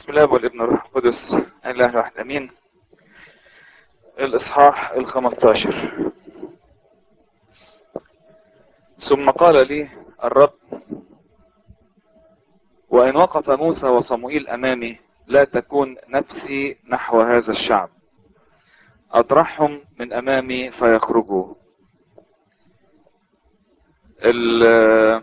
بسم الله والابن والروح القدس اله واحد امين الاصحاح الخمستاشر ثم قال لي الرب وان وقف موسى وصموئيل امامي لا تكون نفسي نحو هذا الشعب اطرحهم من امامي فيخرجوا ال-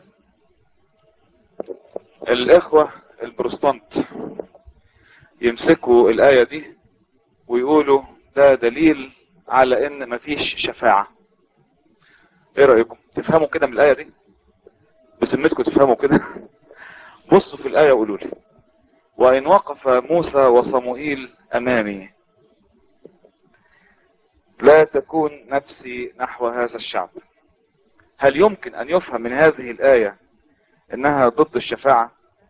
الاخوة البروستانت يمسكوا الآية دي ويقولوا ده دليل على ان مفيش شفاعة ايه رأيكم تفهموا كده من الآية دي بسمتكم تفهموا كده بصوا في الآية وقولوا لي وإن وقف موسى وصموئيل أمامي لا تكون نفسي نحو هذا الشعب هل يمكن أن يفهم من هذه الآية إنها ضد الشفاعة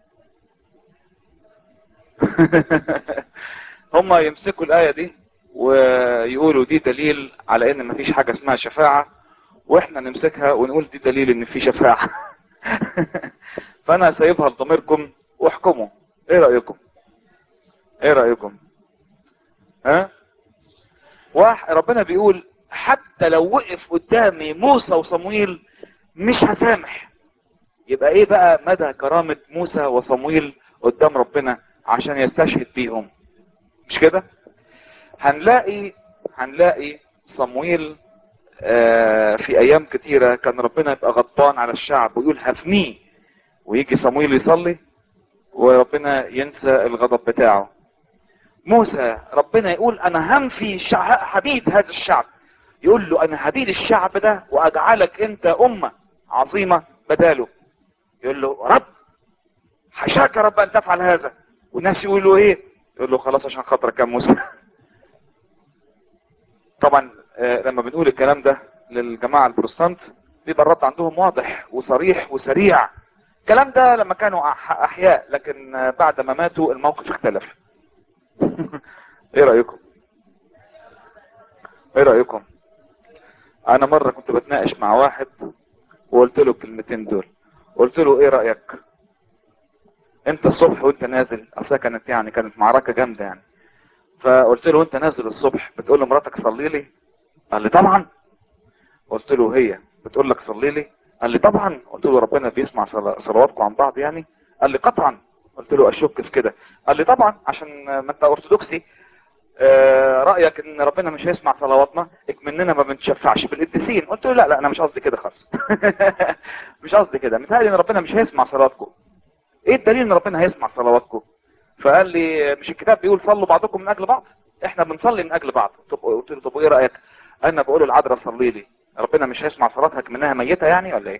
هم يمسكوا الآية دي ويقولوا دي دليل على ان مفيش حاجة اسمها شفاعة واحنا نمسكها ونقول دي دليل ان في شفاعة فانا سايبها لضميركم واحكموا ايه رأيكم ايه رأيكم ها واحد ربنا بيقول حتى لو وقف قدامي موسى وصمويل مش هسامح يبقى ايه بقى مدى كرامة موسى وصمويل قدام ربنا عشان يستشهد بيهم مش كده هنلاقي هنلاقي صمويل آه في ايام كتيرة كان ربنا يبقى غضبان على الشعب ويقول هفنيه ويجي صمويل يصلي وربنا ينسى الغضب بتاعه موسى ربنا يقول انا هنفي شع- حبيب هذا الشعب يقول له انا هبيد الشعب ده واجعلك انت امة عظيمة بداله يقول له رب حشاك يا رب ان تفعل هذا والناس يقولوا ايه يقول له خلاص عشان خاطرك يا موسى طبعا آه، لما بنقول الكلام ده للجماعة البروتستانت بيبقى الرد عندهم واضح وصريح وسريع الكلام ده لما كانوا أح- احياء لكن آه، بعد ما ماتوا الموقف اختلف ايه رأيكم ايه رأيكم انا مرة كنت بتناقش مع واحد وقلت له الكلمتين دول قلت له ايه رأيك انت الصبح وانت نازل اصلا كانت يعني كانت معركة جامدة يعني فقلت له انت نازل الصبح بتقول لمراتك صلي لي قال لي طبعا قلت له هي بتقول لك صلي لي قال لي طبعا قلت له ربنا بيسمع صلا- صلواتكم عن بعض يعني قال لي قطعا قلت له اشك في كده قال لي طبعا عشان ما انت ارثوذكسي آه، رايك ان ربنا مش هيسمع صلواتنا اكمننا ما بنتشفعش بالقديسين قلت له لا لا انا مش قصدي كده خالص مش قصدي كده متهيألي ان ربنا مش هيسمع صلواتكم ايه الدليل ان ربنا هيسمع صلواتكم فقال لي مش الكتاب بيقول صلوا بعضكم من اجل بعض احنا بنصلي من اجل بعض طب قلت له طب وايه رايك انا بقول العذراء صلي لي ربنا مش هيسمع صلاتها منها ميته يعني ولا ايه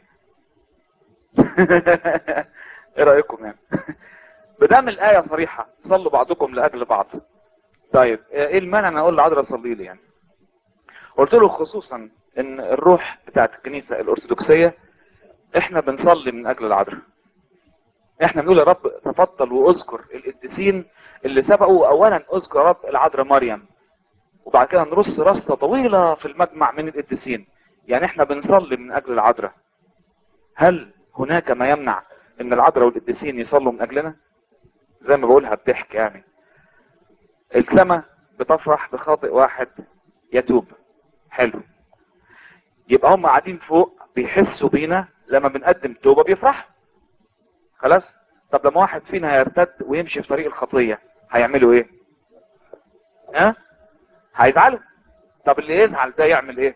ايه رايكم يعني بدام الايه صريحه صلوا بعضكم لاجل بعض طيب ايه المانع ان اقول العذراء صلي لي يعني قلت له خصوصا ان الروح بتاعت الكنيسه الارثوذكسيه احنا بنصلي من اجل العذراء احنا بنقول يا رب تفضل واذكر القديسين اللي سبقوا اولا اذكر يا رب العذراء مريم وبعد كده نرص رصة طويلة في المجمع من القديسين يعني احنا بنصلي من اجل العذراء هل هناك ما يمنع ان العذراء والقديسين يصلوا من اجلنا زي ما بقولها بضحك يعني السماء بتفرح بخاطئ واحد يتوب حلو يبقى هم قاعدين فوق بيحسوا بينا لما بنقدم توبة بيفرحوا خلاص طب لما واحد فينا هيرتد ويمشي في طريق الخطية هيعملوا ايه ها هيزعلوا طب اللي يزعل ده يعمل ايه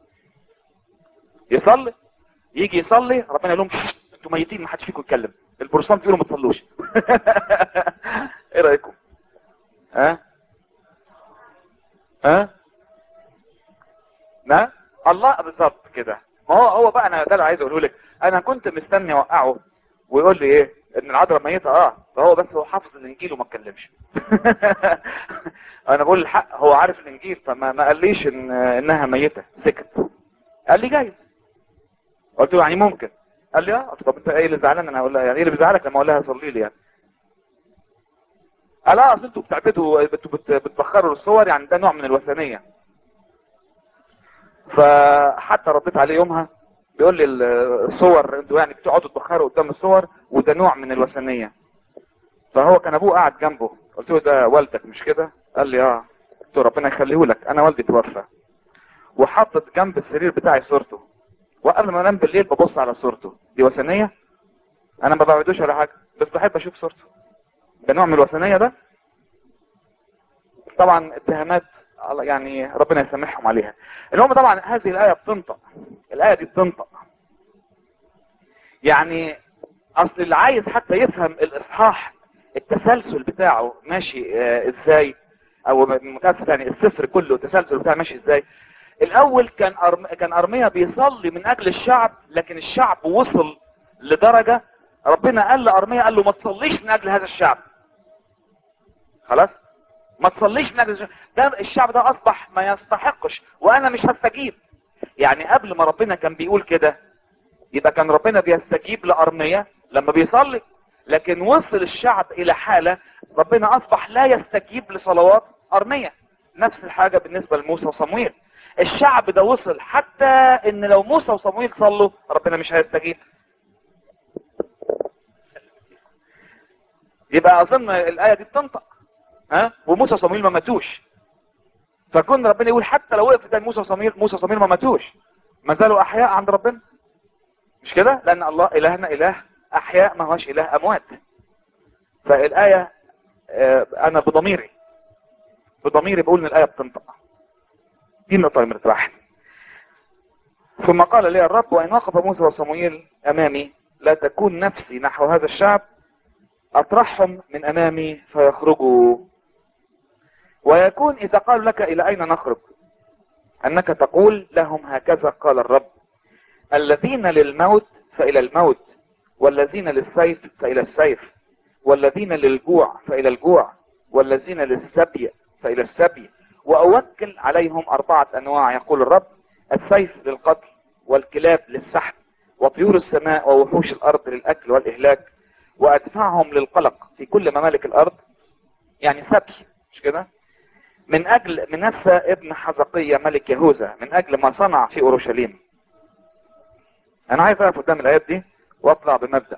يصلي يجي يصلي ربنا يقول لهم انتوا ميتين ما حدش فيكم يتكلم البروتستانت يقولوا ما تصلوش ايه رايكم ها ها ما الله بالظبط كده ما هو هو بقى انا ده اللي عايز اقوله لك انا كنت مستني اوقعه ويقول لي ايه ان العذراء ميته اه فهو بس هو حافظ الانجيل وما اتكلمش انا بقول الحق هو عارف الانجيل فما ما قاليش ان انها ميته سكت قال لي جايز قلت له يعني ممكن قال لي اه طب انت ايه اللي زعلان انا اقول لها يعني ايه اللي بيزعلك لما اقول لها صلي لي يعني قال اه اصل انتوا بتعبدوا بت- بت- بتبخروا الصور يعني ده نوع من الوثنيه فحتى رديت عليه يومها بيقول لي الصور انتوا يعني بتقعدوا تبخروا قدام الصور وده نوع من الوثنيه فهو كان ابوه قاعد جنبه قلت له ده والدك مش كده قال لي اه قلت له ربنا يخليه لك انا والدي توفى وحطت جنب السرير بتاعي صورته وقبل ما انام بالليل ببص على صورته دي وثنيه انا ما بعبدوش ولا حاجه بس بحب اشوف صورته ده نوع من الوثنيه ده طبعا اتهامات الله- يعني ربنا يسامحهم عليها المهم طبعا هذه الايه بتنطق الايه دي بتنطق يعني اصل اللي عايز حتى يفهم الاصحاح التسلسل بتاعه ماشي آه ازاي او متاسف يعني السفر كله التسلسل بتاعه ماشي ازاي الاول كان أرم... كان ارميا بيصلي من اجل الشعب لكن الشعب وصل لدرجة ربنا قال لارميا قال له ما تصليش من اجل هذا الشعب خلاص ما تصليش من اجل الشعب ده الشعب ده اصبح ما يستحقش وانا مش هستجيب يعني قبل ما ربنا كان بيقول كده يبقى كان ربنا بيستجيب لارميا لما بيصلي لكن وصل الشعب الى حالة ربنا اصبح لا يستجيب لصلوات ارميا نفس الحاجة بالنسبة لموسى وصمويل الشعب ده وصل حتى ان لو موسى وصمويل صلوا ربنا مش هيستجيب يبقى اظن الايه دي بتنطق ها وموسى وصمويل ما ماتوش فكون ربنا يقول حتى لو وقف قدام موسى وصمويل موسى وصمويل ما ماتوش ما زالوا احياء عند ربنا مش كده لان الله الهنا اله احياء ما هوش اله اموات فالايه آه، انا بضميري بضميري بقول ان الايه بتنطق دي النقطه نمره واحد ثم قال لي الرب وان وقف موسى وصمويل امامي لا تكون نفسي نحو هذا الشعب اطرحهم من امامي فيخرجوا ويكون اذا قالوا لك الى اين نخرج انك تقول لهم هكذا قال الرب الذين للموت فالى الموت والذين للسيف فالى السيف والذين للجوع فالى الجوع والذين للسبي فالى السبي واوكل عليهم اربعة انواع يقول الرب السيف للقتل والكلاب للسحب وطيور السماء ووحوش الارض للاكل والاهلاك وادفعهم للقلق في كل ممالك الارض يعني سبي مش كده من اجل منسى ابن حزقية ملك يهوذا من اجل ما صنع في اورشليم انا عايز اقف قدام الايات دي واطلع بمبدأ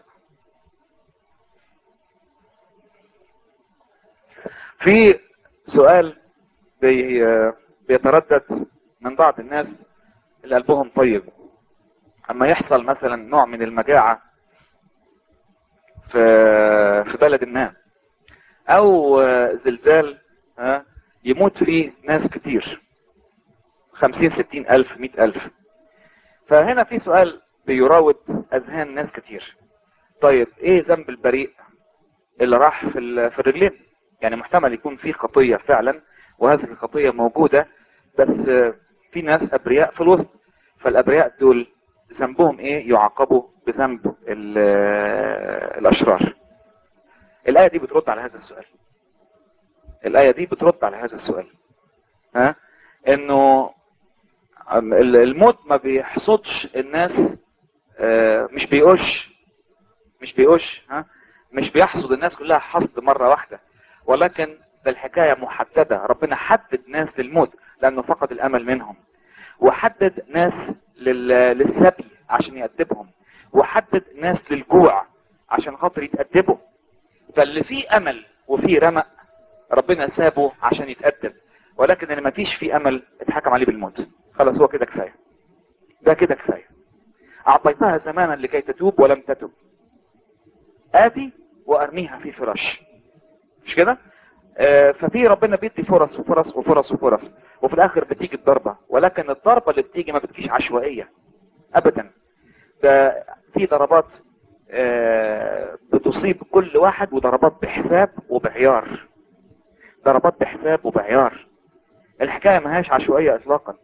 في سؤال بي بيتردد من بعض الناس اللي قلبهم طيب اما يحصل مثلا نوع من المجاعة في في بلد ما او زلزال ها يموت فيه ناس كتير خمسين ستين الف مئة الف فهنا في سؤال بيراود اذهان ناس كتير طيب ايه ذنب البريء اللي راح في ال- في الرجلين يعني محتمل يكون في خطية فعلا وهذه الخطية موجودة بس في ناس ابرياء في الوسط فالابرياء دول ذنبهم ايه يعاقبوا بذنب ال- الاشرار الايه دي بترد على هذا السؤال الايه دي بترد على هذا السؤال ها انه ال- الموت ما بيحصدش الناس آه، مش بيقش مش بيقش ها مش بيحصد الناس كلها حصد مرة واحدة ولكن ده الحكاية محددة ربنا حدد ناس للموت لانه فقد الامل منهم وحدد ناس لل- للسبي عشان يأدبهم وحدد ناس للجوع عشان خاطر يتأدبوا فاللي فيه امل وفيه رمق ربنا سابه عشان يتأدب ولكن اللي ما فيش فيه امل اتحكم عليه بالموت خلاص هو كده كفاية ده كده كفاية اعطيتها زمانا لكي تتوب ولم تتب اتي وارميها في فراش مش كده آه، ففي ربنا بيدي فرص وفرص وفرص وفرص وفي الاخر بتيجي الضربة ولكن الضربة اللي بتيجي ما بتجيش عشوائية ابدا ده في ضربات آه، بتصيب كل واحد وضربات بحساب وبعيار ضربات بحساب وبعيار الحكاية ما هيش عشوائية اطلاقا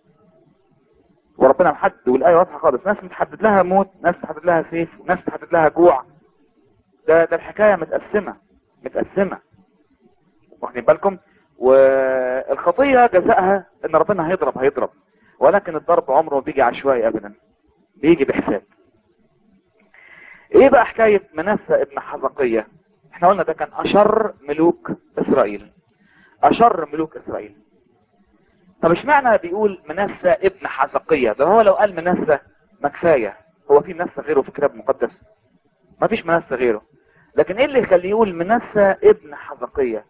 وربنا محدد والآية واضحة خالص ناس متحدد لها موت ناس متحدد لها سيف وناس متحدد لها جوع ده ده الحكاية متقسمة متقسمة واخدين بالكم والخطية جزائها ان ربنا هيضرب هيضرب ولكن الضرب عمره ما بيجي عشوائي ابدا بيجي بحساب ايه بقى حكاية منسى ابن حزقية احنا قلنا ده كان اشر ملوك اسرائيل اشر ملوك اسرائيل طب اشمعنى بيقول منسى ابن حزقية ده هو لو قال منسى ما كفاية هو في منسى غيره في الكتاب المقدس ما فيش منسى غيره لكن ايه اللي يخليه يقول منسى ابن حزقية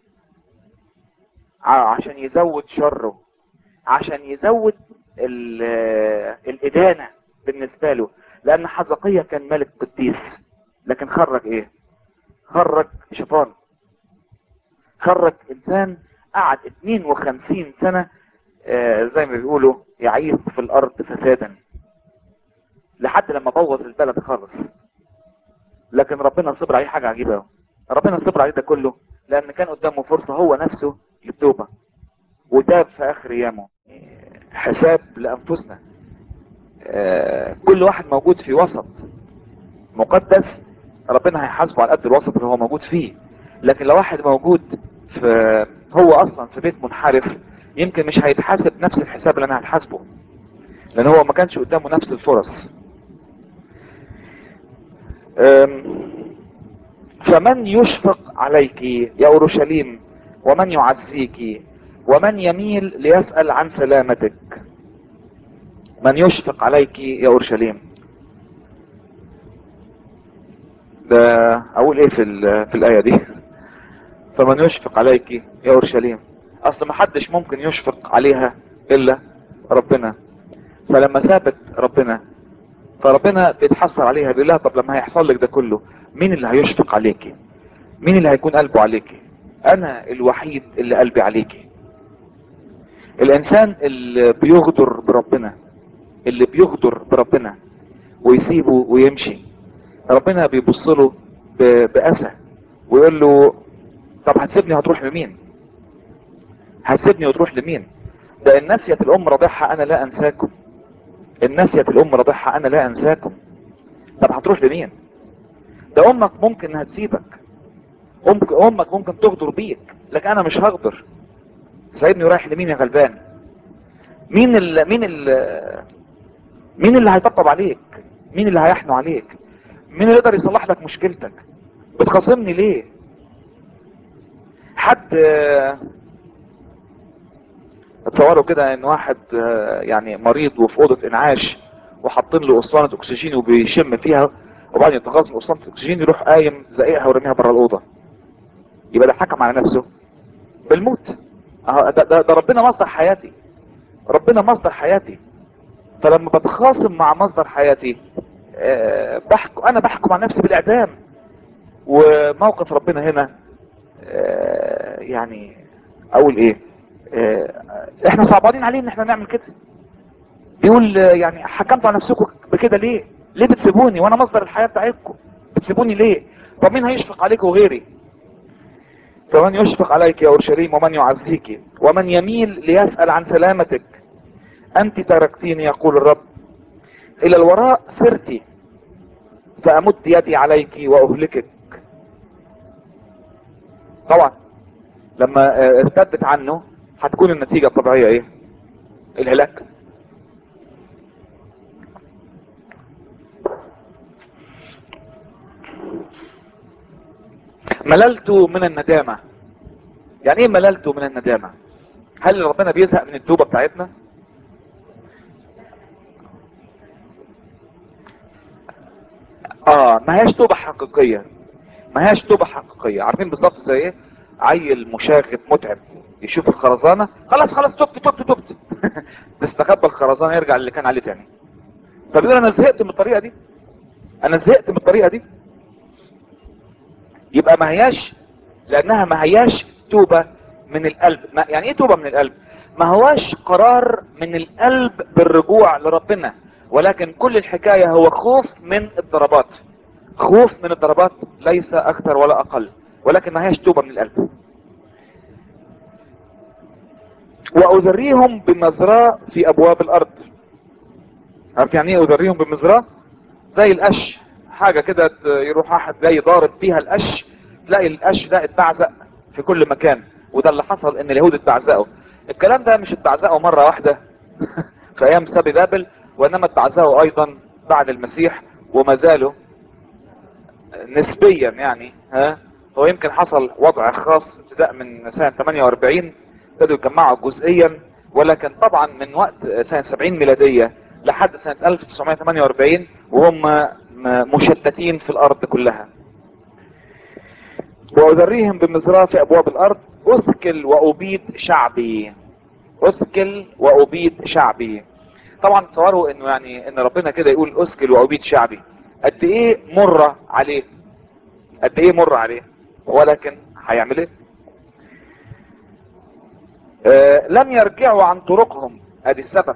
ع- عشان يزود شره عشان يزود ال- الإدانة بالنسبة له لأن حزقية كان ملك قديس لكن خرج ايه خرج شيطان خرج انسان قعد 52 سنة آه، زي ما بيقولوا يعيث في الارض فسادا لحد لما بوظ البلد خالص لكن ربنا صبر عليه حاجة عجيبة أوي. ربنا صبر عليه ده كله لان كان قدامه فرصة هو نفسه للتوبة وتاب في اخر ايامه حساب لانفسنا آه، كل واحد موجود في وسط مقدس ربنا هيحاسبه على قد الوسط اللي هو موجود فيه لكن لو واحد موجود في هو اصلا في بيت منحرف يمكن مش هيتحاسب نفس الحساب اللي انا هتحاسبه لان هو ما كانش قدامه نفس الفرص أم، فمن يشفق عليك يا اورشليم ومن يعزيك ومن يميل ليسأل عن سلامتك من يشفق عليك يا اورشليم ده اقول ايه في ال- في الايه دي فمن يشفق عليك يا اورشليم اصل ما حدش ممكن يشفق عليها الا ربنا فلما سابت ربنا فربنا بيتحسر عليها بيقول لها طب لما هيحصل لك ده كله مين اللي هيشفق عليكي مين اللي هيكون قلبه عليكي انا الوحيد اللي قلبي عليكي الانسان اللي بيغدر بربنا اللي بيغدر بربنا ويسيبه ويمشي ربنا بيبص له ب- بأسى ويقول له طب هتسيبني وهتروح لمين هتسيبني وتروح لمين ده ان نسيت الام رضيعها انا لا انساكم ان نسيت الام رضيعها انا لا انساكم طب هتروح لمين ده امك ممكن انها تسيبك امك امك ممكن تغدر بيك لكن انا مش هغدر سايبني ورايح لمين يا غلبان مين ال مين ال مين اللي هيطبطب عليك مين اللي هيحنو عليك مين اللي يقدر يصلح لك مشكلتك بتخاصمني ليه حد آه، اتصوروا كده ان واحد آه، يعني مريض وفي اوضه انعاش وحاطين له اسطوانه اكسجين وبيشم فيها وبعدين يتخاصم اسطوانه الاكسجين يروح قايم زقيقها ورميها بره الاوضه يبقى ده حكم على نفسه بالموت أهو ده, ده, ده ربنا مصدر حياتي ربنا مصدر حياتي فلما بتخاصم مع مصدر حياتي آه، بحكم انا بحكم على نفسي بالاعدام وموقف ربنا هنا آه، يعني اقول ايه آه، احنا صعبانين عليه ان احنا نعمل كده بيقول آه، يعني حكمتوا على نفسكم بكده ليه ليه بتسيبوني وانا مصدر الحياة بتاعتكم بتسيبوني ليه طب مين هيشفق عليكم غيري فمن يشفق عليك يا اورشليم ومن يعزيك ومن يميل ليسأل عن سلامتك انت تركتيني يقول الرب الى الوراء سرتي فامد يدي عليك واهلكك طبعا لما آه، ارتدت عنه هتكون النتيجة الطبيعية ايه الهلاك مللت من الندامة يعني ايه مللت من الندامة هل ربنا بيزهق من التوبة بتاعتنا اه ما هياش توبة حقيقية ما هياش توبة حقيقية عارفين بالظبط زي ايه عيل مشاغب متعب يشوف الخرزانة خلاص خلاص تبت تبت تبت تستخبى الخرزانة يرجع اللي كان عليه تاني فبيقول انا زهقت من الطريقة دي انا زهقت من الطريقة دي يبقى ما هياش لانها ما هياش توبة من القلب ما يعني ايه توبة من القلب ما هواش قرار من القلب بالرجوع لربنا ولكن كل الحكاية هو خوف من الضربات خوف من الضربات ليس اكثر ولا اقل ولكن ما هيش توبة من القلب واذريهم بمزراء في ابواب الارض عارف يعني ايه اذريهم بمزراء زي القش حاجة كده ت- يروح واحد جاي ضارب فيها القش تلاقي القش ده اتبعزق في كل مكان وده اللي حصل ان اليهود اتبعزقوا الكلام ده مش اتبعزقوا مرة واحدة في ايام سبي بابل وانما اتبعزقوا ايضا بعد المسيح وما زالوا نسبيا يعني ها هو يمكن حصل وضع خاص ابتداء من سنة 48 ابتدوا يجمعوا جزئيا ولكن طبعا من وقت سنة 70 ميلادية لحد سنة 1948 وهم م- مشتتين في الارض كلها وأذريهم بمزرعة في أبواب الأرض أسكل وأبيد شعبي أسكل وأبيد شعبي طبعا تصوروا انه يعني ان ربنا كده يقول اسكل وأبيد شعبي قد ايه مرة عليه قد ايه مرة عليه ولكن هيعمل ايه آه لم يرجعوا عن طرقهم ادي السبب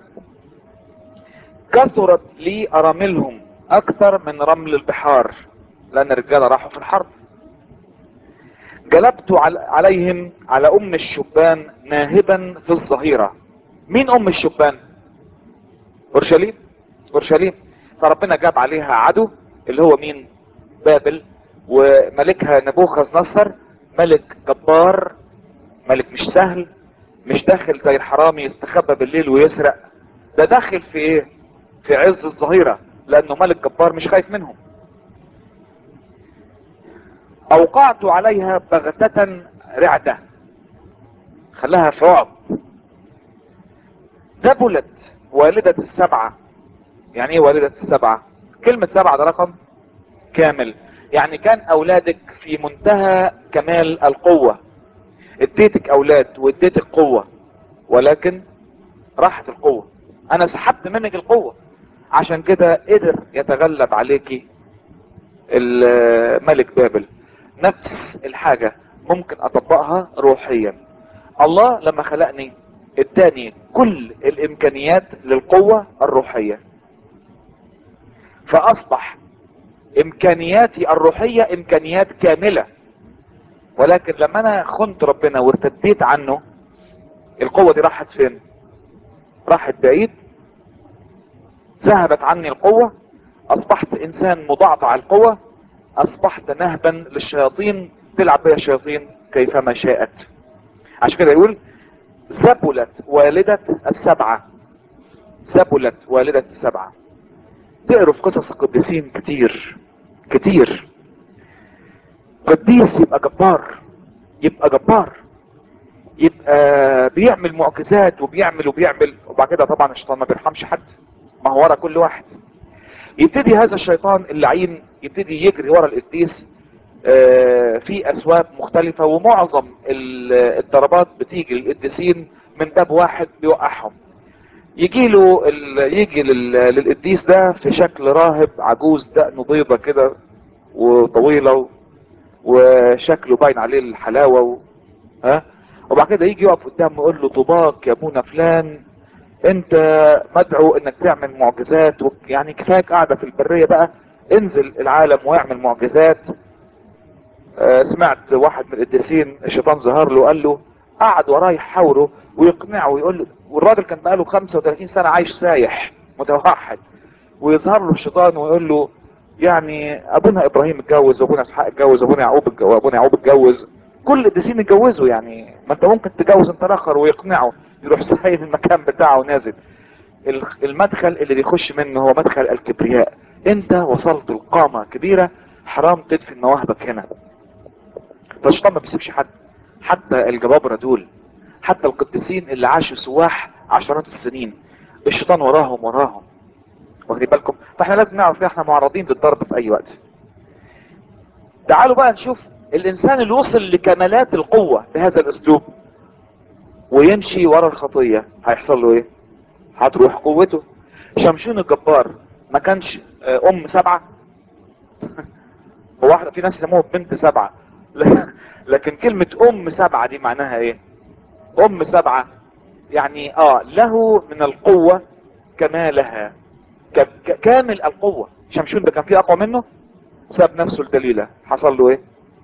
كثرت لي اراملهم اكثر من رمل البحار لان الرجاله راحوا في الحرب جلبت عليهم على ام الشبان ناهبا في الظهيرة مين ام الشبان اورشليم اورشليم فربنا جاب عليها عدو اللي هو مين بابل وملكها نبوخذ نصر ملك جبار ملك مش سهل مش داخل زي الحرامي يستخبى بالليل ويسرق ده داخل في ايه في عز الظهيرة لانه ملك جبار مش خايف منهم اوقعت عليها بغتة رعدة خلاها في رعب ذبلت والدة السبعة يعني ايه والدة السبعة كلمة سبعة ده رقم كامل يعني كان اولادك في منتهى كمال القوة اديتك اولاد واديتك قوة ولكن راحت القوة انا سحبت منك القوة عشان كده قدر يتغلب عليكي الملك بابل نفس الحاجة ممكن اطبقها روحيا الله لما خلقني اداني كل الامكانيات للقوة الروحية فاصبح امكانياتي الروحية امكانيات كاملة ولكن لما انا خنت ربنا وارتديت عنه القوة دي راحت فين راحت بعيد ذهبت عني القوة اصبحت انسان مضعضع القوة اصبحت نهبا للشياطين تلعب بها الشياطين كيفما شاءت عشان كده يقول ذبلت والدة السبعة ذبلت والدة السبعة تقروا في قصص القديسين كتير كتير قديس يبقى جبار يبقى جبار يبقى بيعمل معجزات وبيعمل وبيعمل وبعد كده طبعا الشيطان ما بيرحمش حد ما هو ورا كل واحد يبتدي هذا الشيطان اللعين يبتدي يجري ورا القديس في اسواق مختلفة ومعظم الضربات بتيجي للقديسين من باب واحد بيوقعهم يجي له يجي للقديس ده في شكل راهب عجوز دقنه بيضة كده وطويلة وشكله باين عليه الحلاوة و... ها وبعد كده يجي يقف قدامه يقول له طوباك يا ابونا فلان انت مدعو انك تعمل معجزات و... يعني كفاية قاعدة في البرية بقى انزل العالم واعمل معجزات آه سمعت واحد من القديسين الشيطان ظهر له وقال له قعد وراه يحاوره ويقنعه ويقول له والراجل كان بقاله 35 سنة عايش سايح متوحد ويظهر له الشيطان ويقول له يعني ابونا ابراهيم اتجوز وابونا اسحاق اتجوز وابونا يعقوب اتجوز وابونا يعقوب اتجوز كل القديسين اتجوزوا يعني ما انت ممكن تتجوز انت الاخر ويقنعه يروح سايب المكان بتاعه ونازل المدخل اللي بيخش منه هو مدخل الكبرياء انت وصلت لقامة كبيرة حرام تدفن مواهبك هنا فالشيطان ما بيسيبش حد حتى الجبابرة دول حتى القديسين اللي عاشوا سواح عشرات السنين الشيطان وراهم وراهم واخدين بالكم فاحنا لازم نعرف ان احنا معرضين للضرب في اي وقت تعالوا بقى نشوف الانسان اللي وصل لكمالات القوة بهذا الاسلوب ويمشي ورا الخطية هيحصل له ايه هتروح قوته شمشون الجبار ما كانش ام سبعة هو واحدة في ناس يسموه بنت سبعة لكن كلمة ام سبعة دي معناها ايه ام سبعة يعني اه له من القوة كما لها كامل القوة شمشون ده كان فيه اقوى منه ساب نفسه الدليلة حصل له ايه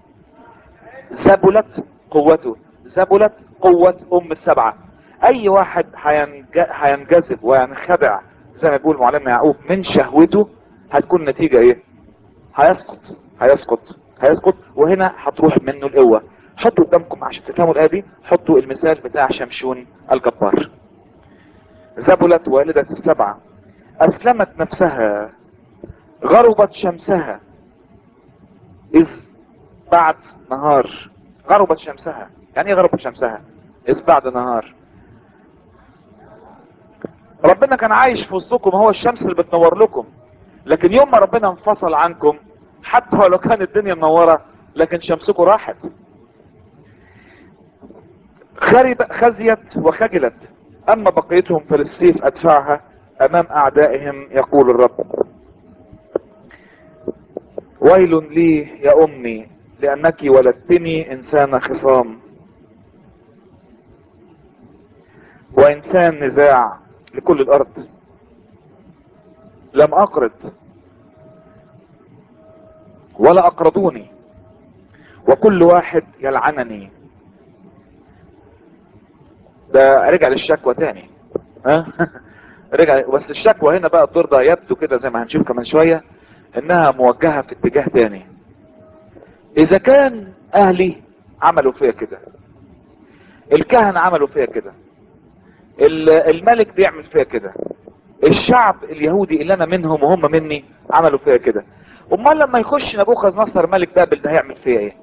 زبلت قوته زبلت قوة ام السبعة اي واحد هينجذب وينخدع زي ما بيقول معلمنا يعقوب من شهوته هتكون نتيجة ايه هيسقط هيسقط هيسقط وهنا هتروح منه القوة حطوا قدامكم عشان تفهموا الآية دي حطوا المثال بتاع شمشون الجبار زبلت والدة السبعة أسلمت نفسها غربت شمسها إذ بعد نهار غربت شمسها يعني ايه غربت شمسها إذ بعد نهار ربنا كان عايش في وسطكم هو الشمس اللي بتنور لكم لكن يوم ما ربنا انفصل عنكم حتى ولو كانت الدنيا منورة لكن شمسكم راحت خرب خزيت وخجلت اما بقيتهم فللسيف ادفعها امام اعدائهم يقول الرب ويل لي يا امي لانك ولدتني انسان خصام وانسان نزاع لكل الارض لم اقرض ولا اقرضوني وكل واحد يلعنني ده رجع للشكوى تاني ها رجع بس الشكوى هنا بقى الدور ده يبدو كده زي ما هنشوف كمان شوية انها موجهة في اتجاه تاني اذا كان اهلي عملوا فيا كده الكهنة عملوا فيا كده الملك بيعمل فيا كده الشعب اليهودي اللي انا منهم وهم مني عملوا فيا كده امال لما يخش نبوخذ نصر ملك بابل ده هيعمل فيا ايه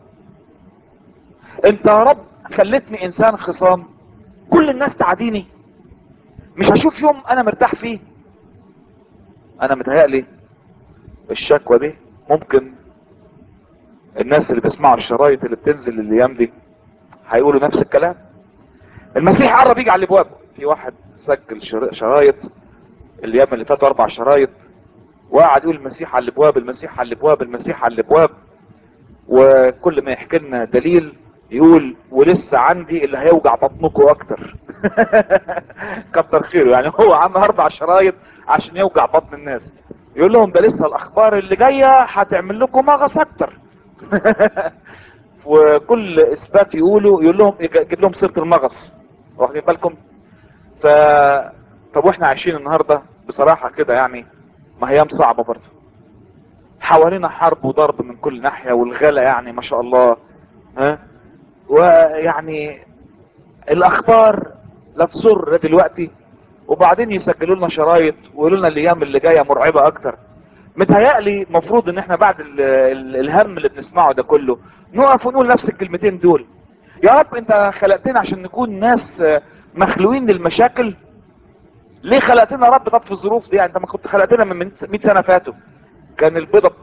انت يا رب خلتني انسان خصام كل الناس تعاديني مش هشوف يوم انا مرتاح فيه انا متهيألي الشكوى دي ممكن الناس اللي بيسمعوا الشرايط اللي بتنزل الايام دي هيقولوا نفس الكلام المسيح قرب يجي على الابواب في واحد سجل شرايط الايام اللي فاتوا اربع شرايط وقعد يقول المسيح على الابواب المسيح على الابواب المسيح على الابواب وكل ما يحكي لنا دليل يقول ولسه عندي اللي هيوجع بطنكم اكتر كتر خيره يعني هو عامل اربع شرايط عشان يوجع بطن الناس يقول لهم ده لسه الاخبار اللي جايه هتعمل لكم مغص اكتر وكل اثبات يقولوا يقول لهم يجيب لهم سيره المغص واخدين بالكم ف طب واحنا عايشين النهارده بصراحه كده يعني ما هي صعبه برضه حوالينا حرب وضرب من كل ناحيه والغلا يعني ما شاء الله ها ويعني الاخبار لا تسر دلوقتي وبعدين يسجلوا لنا شرايط ويقولوا لنا الايام اللي جايه مرعبه اكتر متهيألي المفروض ان احنا بعد ال ال الهم اللي بنسمعه ده كله نقف ونقول نفس الكلمتين دول يا رب انت خلقتنا عشان نكون ناس مخلوين للمشاكل ليه خلقتنا يا رب طب في الظروف دي يعني انت ما كنت خلقتنا من 100 سنه فاتوا كان البيضه ب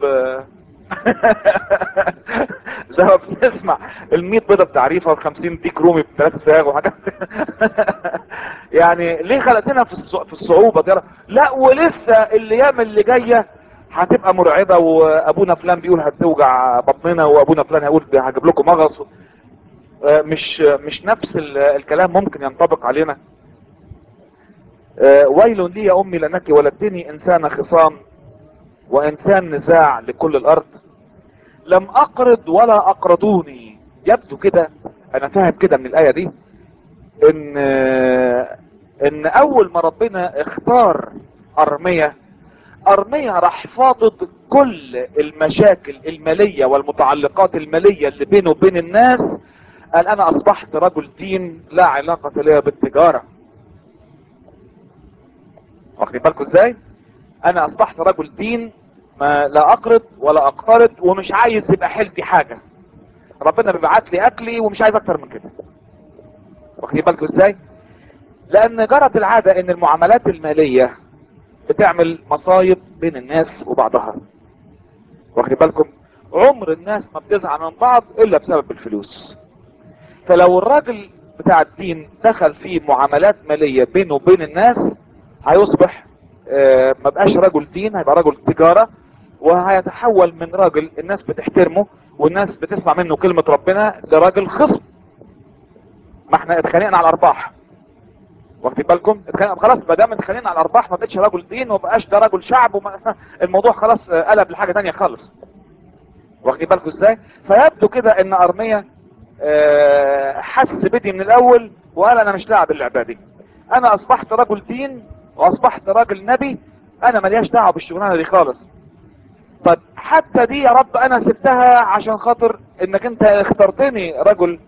زي ما بنسمع ال 100 بيضه بتعريفه وال 50 ديك رومي بثلاث ساغ وحاجات يعني ليه خلقتنا في في الصعوبه دي لا ولسه الايام اللي جايه هتبقى مرعبه وابونا فلان بيقول هتوجع بطننا وابونا فلان هيقول هجيب لكم مغص مش مش نفس الكلام ممكن ينطبق علينا ويل لي يا امي لانك ولدتني انسان خصام وانسان نزاع لكل الارض لم اقرض ولا اقرضوني يبدو كده انا فاهم كده من الايه دي ان ان اول ما ربنا اختار ارمية ارمية راح فاضد كل المشاكل المالية والمتعلقات المالية اللي بينه وبين الناس قال انا اصبحت رجل دين لا علاقة لي بالتجارة واخدين بالكم ازاي انا اصبحت رجل دين ما لا اقرض ولا اقترض ومش عايز يبقى حيلتي حاجة ربنا بيبعت لي اكلي ومش عايز اكتر من كده واخدين بالكم ازاي لان جرت العادة ان المعاملات المالية بتعمل مصايب بين الناس وبعضها واخدين بالكم عمر الناس ما بتزعل من بعض الا بسبب الفلوس فلو الراجل بتاع الدين دخل في معاملات مالية بينه وبين الناس هيصبح آه ما بقاش رجل دين هيبقى رجل تجارة وهيتحول من راجل الناس بتحترمه والناس بتسمع منه كلمة ربنا لراجل خصم ما احنا اتخانقنا على الارباح واخدين بالكم خلاص ما دام اتخانقنا على الارباح ما بقتش رجل دين وما بقاش ده رجل شعب وما الموضوع خلاص قلب لحاجه ثانيه خالص واخدين بالكم ازاي فيبدو كده ان ارميه اه حس بدي من الاول وقال انا مش لاعب اللعبه دي انا اصبحت رجل دين واصبحت راجل نبي انا ملياش دعوه بالشغلانه دي خالص طب حتى دي يا رب انا سبتها عشان خاطر انك انت اخترتني رجل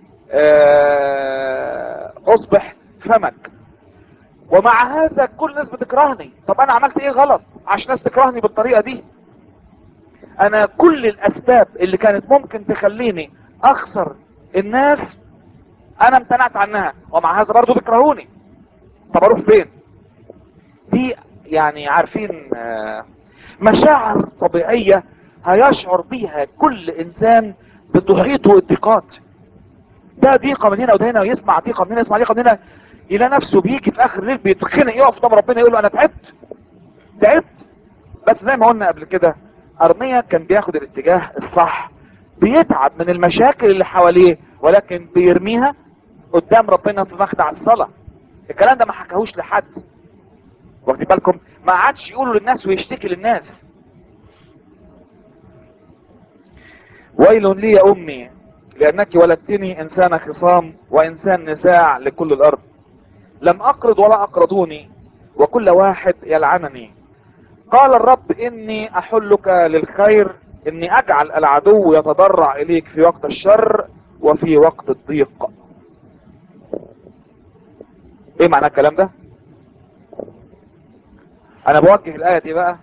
اه اصبح فمك ومع هذا كل الناس بتكرهني طب انا عملت ايه غلط عشان الناس تكرهني بالطريقة دي انا كل الاسباب اللي كانت ممكن تخليني اخسر الناس انا امتنعت عنها ومع هذا برضو بيكرهوني طب اروح فين دي يعني عارفين مشاعر طبيعية هيشعر بيها كل انسان بتحيطه الضيقات ده ضيقه من هنا وده هنا ويسمع ضيقه من هنا يسمع ضيقه من هنا يلاقي نفسه بيجي في اخر الليل بيتخنق يقف قدام ربنا يقول له انا تعبت تعبت بس زي ما قلنا قبل كده ارميا كان بياخد الاتجاه الصح بيتعب من المشاكل اللي حواليه ولكن بيرميها قدام ربنا في مخدع الصلاة الكلام ده ما حكاهوش لحد واخدين بالكم ما عادش يقولوا للناس ويشتكي للناس ويل لي يا امي لانك ولدتني انسان خصام وانسان نزاع لكل الارض لم اقرض ولا اقرضوني وكل واحد يلعنني قال الرب اني احلك للخير اني اجعل العدو يتضرع اليك في وقت الشر وفي وقت الضيق ايه معنى الكلام ده انا بوجه الايه دي بقى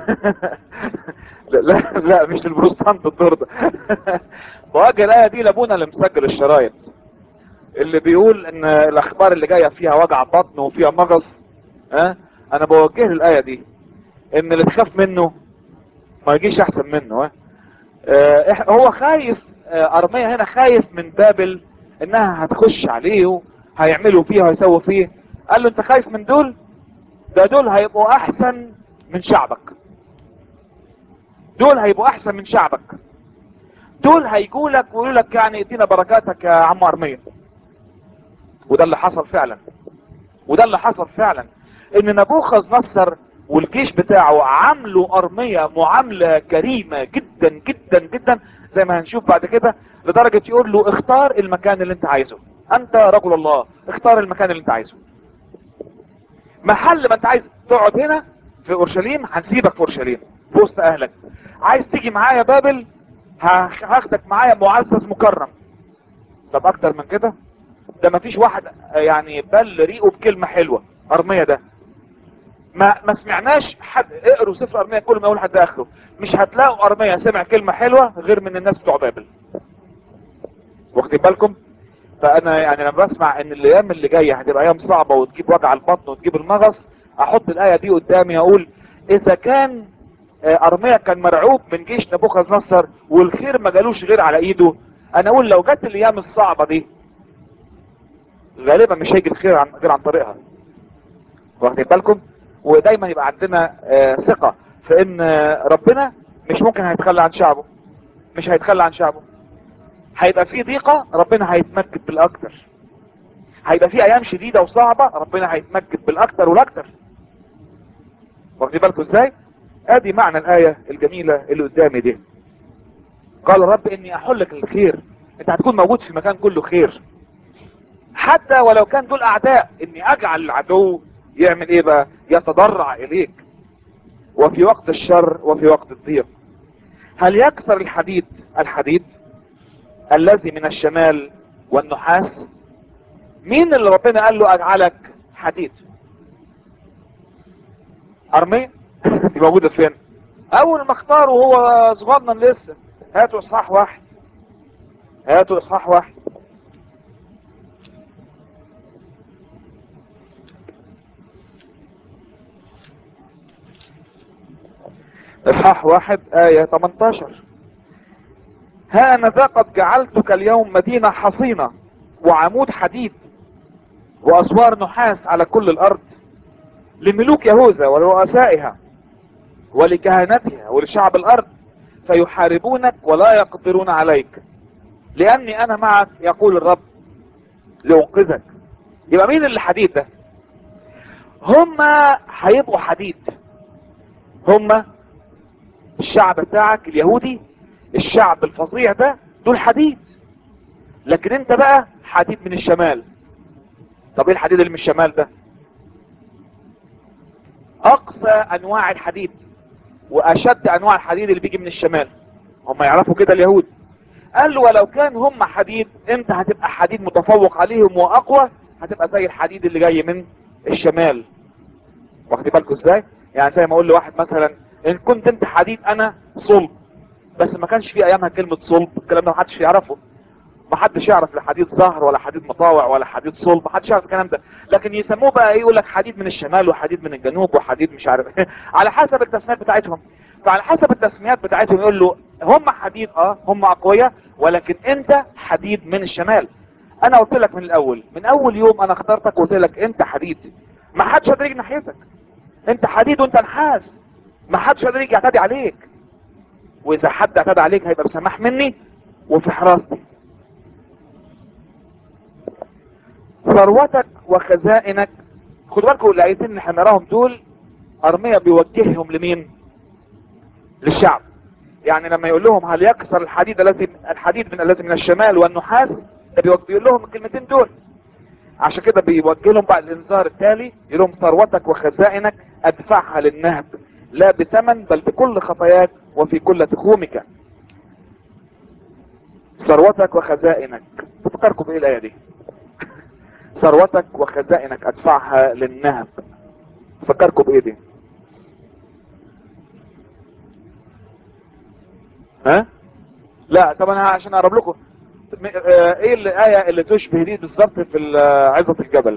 لا لا, لا مش للبروستانت الدور ده بوجه الايه دي لابونا اللي مسجل الشرايط اللي بيقول ان الاخبار اللي جايه فيها وجع بطن وفيها مغص ها أه؟ انا بوجه له الايه دي ان اللي تخاف منه ما يجيش احسن منه ها أه؟ هو خايف أه ارميا هنا خايف من بابل انها هتخش عليه هيعملوا فيه وهيسووا فيه قال له انت خايف من دول ده دول هيبقوا احسن من شعبك دول هيبقوا احسن من شعبك دول هيجوا لك ويقولوا لك يعني ادينا بركاتك يا عم ارميا وده اللي حصل فعلا وده اللي حصل فعلا ان نبوخذ نصر والجيش بتاعه عاملوا ارمية معاملة كريمة جدا جدا جدا زي ما هنشوف بعد كده لدرجة يقول له اختار المكان اللي انت عايزه انت رجل الله اختار المكان اللي انت عايزه محل ما انت عايز تقعد هنا في اورشليم هنسيبك في اورشليم في وسط اهلك عايز تيجي معايا بابل هاخدك معايا معزز مكرم طب اكتر من كده ده مفيش واحد يعني بل ريقه بكلمة حلوة ارمية ده ما ما سمعناش حد اقروا سفر ارمية كل ما يقول حد اخره مش هتلاقوا ارمية سمع كلمة حلوة غير من الناس بتوع بابل واخدين بالكم فانا يعني لما بسمع ان الايام اللي جايه هتبقى ايام صعبه وتجيب وجع البطن وتجيب المغص احط الايه دي قدامي اقول اذا كان ارميا كان مرعوب من جيش نبوخذ نصر والخير ما جالوش غير على ايده انا اقول لو جت الايام الصعبه دي غالبا مش هيجي الخير عن غير عن طريقها واخدين بالكم ودايما يبقى عندنا ثقه في ان ربنا مش ممكن هيتخلى عن شعبه مش هيتخلى عن شعبه هيبقى في ضيقة ربنا هيتمجد بالاكتر هيبقى في ايام شديدة وصعبة ربنا هيتمجد بالاكتر والاكتر واخدين بالكم ازاي ادي معنى الاية الجميلة اللي قدامي دي قال الرب اني احلك الخير انت هتكون موجود في مكان كله خير حتى ولو كان دول اعداء اني اجعل العدو يعمل ايه بقى يتضرع اليك وفي وقت الشر وفي وقت الضيق هل يكسر الحديد الحديد الذي من الشمال والنحاس مين اللي ربنا قال له اجعلك حديد ارمي دي موجودة فين اول ما اختاره وهو صغنن لسه هاتوا اصحاح واحد هاتوا اصحاح واحد اصحاح واحد آية 18 ها انا ذا قد جعلتك اليوم مدينة حصينة وعمود حديد واسوار نحاس على كل الارض لملوك يهوذا ولرؤسائها ولكهنتها ولشعب الارض فيحاربونك ولا يقدرون عليك لاني انا معك يقول الرب لانقذك يبقى مين اللي حديد ده هما هيبقوا حديد هما الشعب بتاعك اليهودي الشعب الفظيع ده دول حديد لكن انت بقى حديد من الشمال طب ايه الحديد اللي من الشمال ده اقصى انواع الحديد واشد انواع الحديد اللي بيجي من الشمال هم يعرفوا كده اليهود قال له ولو كان هم حديد انت هتبقى حديد متفوق عليهم واقوى هتبقى زي الحديد اللي جاي من الشمال واخدين بالكم ازاي يعني زي ما اقول لواحد مثلا ان كنت انت حديد انا صلب بس ما كانش في ايامها كلمة صلب الكلام ده ما حدش يعرفه ما حدش يعرف لا حديد ظهر ولا حديد مطاوع ولا حديد صلب ما حدش يعرف الكلام ده لكن يسموه بقى ايه يقول لك حديد من الشمال وحديد من الجنوب وحديد مش عارف على حسب التسميات بتاعتهم فعلى حسب التسميات بتاعتهم يقول له هم حديد اه هم اقوياء ولكن انت حديد من الشمال انا قلت لك من الاول من اول يوم انا اخترتك وقلت لك انت حديد ما حدش قادر يجي ناحيتك انت حديد وانت نحاس ما حدش قادر يجي يعتدي عليك واذا حد اعتدى عليك هيبقى بسماح مني وفي حراستي ثروتك وخزائنك خدوا بالكم الايتين اللي هنراهم دول ارميا بيوجههم لمين للشعب يعني لما يقول لهم هل يكسر الحديد الذي الحديد من الذي من الشمال والنحاس ده بيوجه بيقول لهم الكلمتين دول عشان كده بيوجه لهم بعد الانذار التالي يقول لهم ثروتك وخزائنك ادفعها للنهب لا بثمن بل بكل خطاياك وفي كل تخومك ثروتك وخزائنك تفكركم بايه الايه دي ثروتك وخزائنك ادفعها للنهب فكركم بايه دي ها لا طب انا عشان اقرب لكم م- آه، ايه الايه اللي تشبه دي بالظبط في ال- عظة الجبل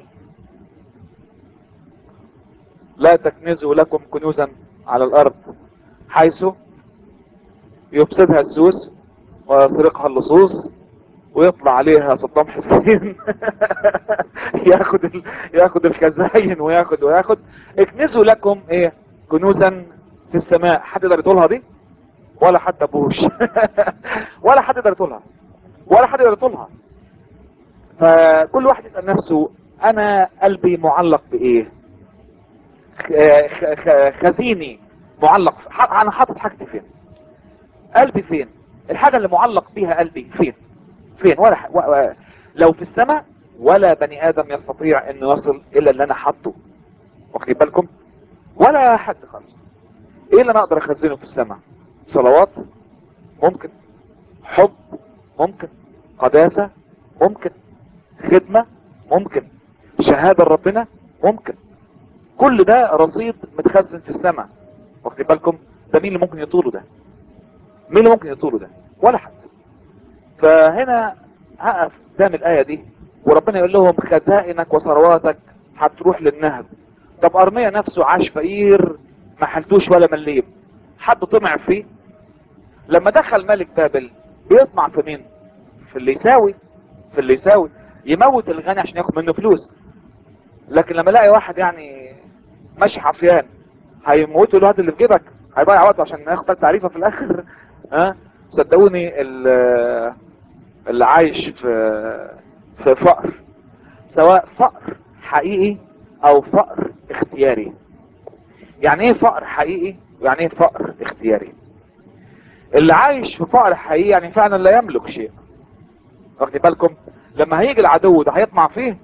لا تكنزوا لكم كنوزا على الارض حيث يفسدها السوس ويسرقها اللصوص ويطلع عليها صدام حسين ياخد ال... ياخد الخزاين وياخد وياخد اكنزوا لكم ايه كنوزا في السماء حد يقدر يطولها دي ولا حتى بوش ولا حد يقدر يطولها ولا حد يقدر يطولها فكل واحد يسأل نفسه انا قلبي معلق بايه خ- خ- خ- خزيني معلق في- ح- انا حاطط حاجتي فين قلبي فين الحاجة اللي معلق بيها قلبي فين فين ولا ح... و... و... لو في السماء ولا بني ادم يستطيع انه يصل الى اللي انا حاطه واخدين بالكم ولا حد خالص ايه اللي انا اقدر اخزنه في السماء صلوات ممكن حب ممكن قداسة ممكن خدمة ممكن شهادة لربنا ممكن كل ده رصيد متخزن في السماء واخدين بالكم ده مين اللي ممكن يطوله ده مين اللي ممكن يطوله ده ولا حد فهنا هقف قدام الآية دي وربنا يقول لهم خزائنك وثرواتك هتروح للنهب طب أرميا نفسه عاش فقير ما حلتوش ولا مليم حد طمع فيه لما دخل ملك بابل بيطمع في مين في اللي يساوي في اللي يساوي يموت الغني عشان ياخد منه فلوس لكن لما الاقي واحد يعني ماشي حفيان هيموته له هات اللي في جيبك هيضيع وقته عشان ياخد تعريفه في الاخر ها صدقوني ال- اللي عايش في في فقر سواء فقر حقيقي او فقر اختياري يعني ايه فقر حقيقي ويعني ايه فقر اختياري اللي عايش في فقر حقيقي يعني فعلا لا يملك شيء واخدين بالكم لما هيجي العدو ده هيطمع فيه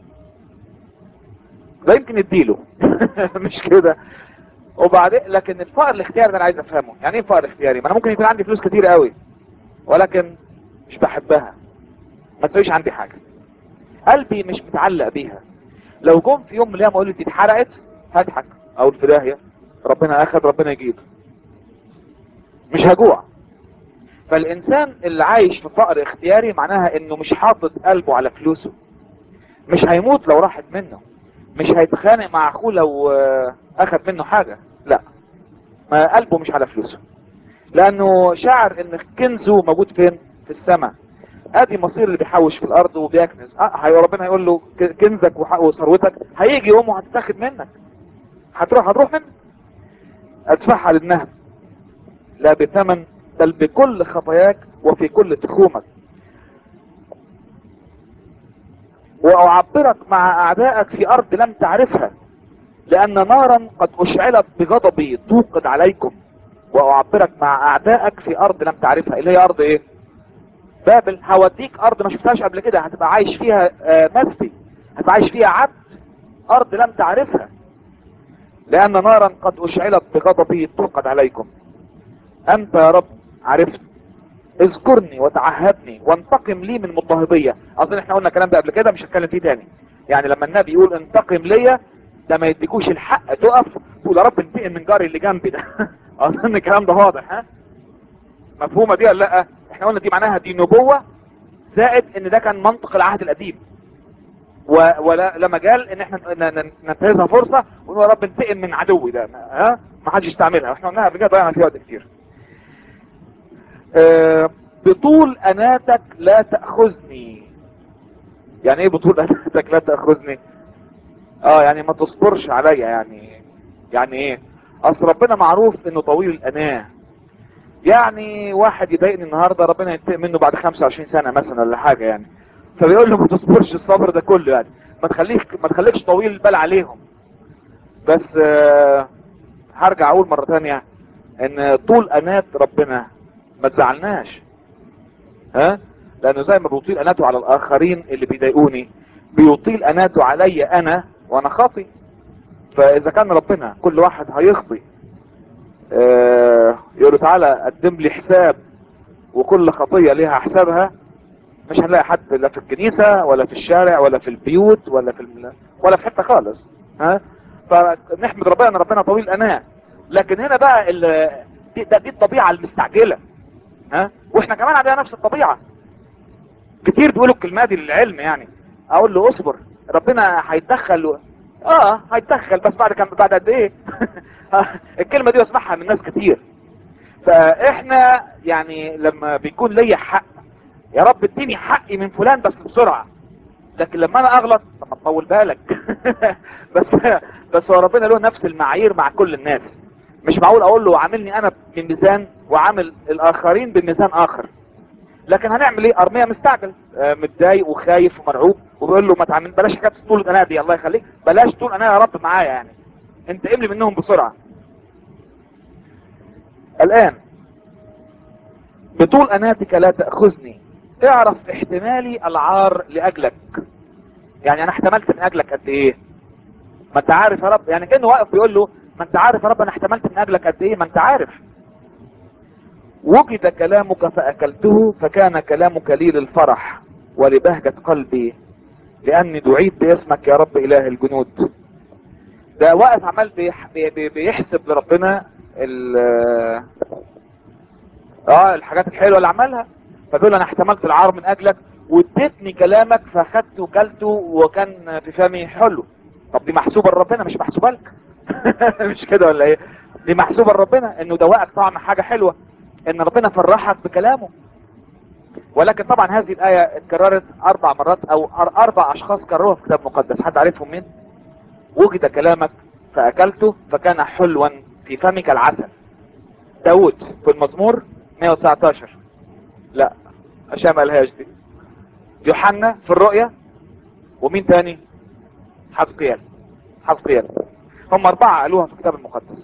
ده يمكن يديله مش كده وبعدين لكن الفقر الاختياري ده انا عايز افهمه يعني ايه فقر اختياري ما انا ممكن يكون عندي فلوس كتير قوي ولكن مش بحبها ما تسويش عندي حاجة قلبي مش متعلق بيها لو جم في يوم من الايام قالوا لي دي اتحرقت هضحك اقول في داهية ربنا اخد ربنا يجيب مش هجوع فالانسان اللي عايش في فقر اختياري معناها انه مش حاطط قلبه على فلوسه مش هيموت لو راحت منه مش هيتخانق مع اخوه لو آه، اخد منه حاجة لا ما قلبه مش على فلوسه لانه شعر ان كنزه موجود فين في السماء ادي مصير اللي بيحوش في الارض وبيكنز اه هي ربنا يقول له ك- كنزك وح- وثروتك هيجي يوم وهتتاخد منك هتروح هتروح منك ادفعها للنهب لا بثمن بل بكل خطاياك وفي كل تخومك واعبرك مع اعدائك في ارض لم تعرفها لان نارا قد اشعلت بغضبي توقد عليكم واعبرك مع اعدائك في ارض لم تعرفها اللي هي ارض ايه بابل هوديك ارض ما شفتهاش قبل كده هتبقى عايش فيها آه، مسبي هتبقى عايش فيها عبد ارض لم تعرفها لان نارا قد اشعلت بغضبي توقد عليكم انت يا رب عرفت اذكرني وتعهدني وانتقم لي من مضطهدية اظن احنا قلنا الكلام ده قبل كده مش هتكلم فيه تاني يعني لما النبي يقول انتقم ليا ده ما يديكوش الحق تقف تقول يا رب انتقم من جاري اللي جنبي ده اظن الكلام ده واضح ها مفهومة دي ولا لا احنا قلنا دي معناها دي نبوة زائد ان ده كان منطق العهد القديم و- ولا لا مجال ان احنا ن- ن- ننتهزها فرصه ونقول يا رب انتقم من عدوي ده ها ما حدش يستعملها احنا قلناها قبل كده ضيعنا فيها وقت كتير آه، بطول اناتك لا تاخذني يعني ايه بطول اناتك لا تاخذني اه يعني ما تصبرش عليا يعني يعني ايه اصل ربنا معروف انه طويل الاناه يعني واحد يضايقني النهارده ربنا ينتقم منه بعد 25 سنه مثلا ولا حاجه يعني فبيقول له ما تصبرش الصبر ده كله يعني ما تخليك ما تخليكش طويل البال عليهم بس آه هرجع اقول مره ثانيه ان طول انات ربنا ما تزعلناش ها لانه زي ما بيطيل اناته على الاخرين اللي بيضايقوني بيطيل اناته علي انا وانا خاطي فاذا كان ربنا كل واحد هيخطي آه يقول له تعالى قدم لي حساب وكل خطية ليها حسابها مش هنلاقي حد لا في الكنيسة ولا في الشارع ولا في البيوت ولا في الم... ولا في حتة خالص ها فنحمد ربنا ان ربنا طويل اناه لكن هنا بقى ال... دي, ده- دي الطبيعة المستعجلة ها واحنا كمان عندنا نفس الطبيعة كتير بيقولوا الكلمة دي للعلم يعني اقول له اصبر ربنا هيتدخل و... اه هيتدخل بس بعد كم بعد قد ايه الكلمة دي بسمعها من ناس كتير فاحنا يعني لما بيكون ليا حق يا رب اديني حقي من فلان بس بسرعة لكن لما انا اغلط طب ما تطول بالك بس بس هو ربنا له نفس المعايير مع كل الناس مش معقول اقول له عاملني انا بميزان وعامل الاخرين بميزان اخر لكن هنعمل ايه ارميا مستعجل آه، متضايق وخايف ومرعوب وبيقول له ما تعمل بلاش حاجات طول انا دي الله يخليك بلاش طول انا يا رب معايا يعني انت املي منهم بسرعه الان بطول اناتك لا تاخذني اعرف احتمالي العار لاجلك يعني انا احتملت من اجلك قد ايه ما انت عارف يا رب يعني كانه واقف بيقول له ما انت عارف يا رب انا احتملت من اجلك قد ايه ما انت عارف وجد كلامك فاكلته فكان كلامك لي للفرح ولبهجة قلبي لاني دعيت باسمك يا رب اله الجنود ده واقف عمال بيح- بي- بي- بيحسب لربنا ال اه الحاجات الحلوه اللي عملها فبيقول انا احتملت العار من اجلك واديتني كلامك فاخدته وكلته وكان في فمي حلو طب دي محسوبه لربنا مش محسوبه لك مش كده ولا ايه دي محسوبه لربنا انه دواءك طعم حاجه حلوه ان ربنا فرحك بكلامه ولكن طبعا هذه الايه اتكررت اربع مرات او أر- اربع اشخاص كرروها في كتاب مقدس حد عارفهم مين وجد كلامك فاكلته فكان حلوا في فمك العسل داود في المزمور 119 لا عشان ما قالهاش دي يوحنا في الرؤيا ومين تاني حزقيال حزقيال هم اربعة قالوها في الكتاب المقدس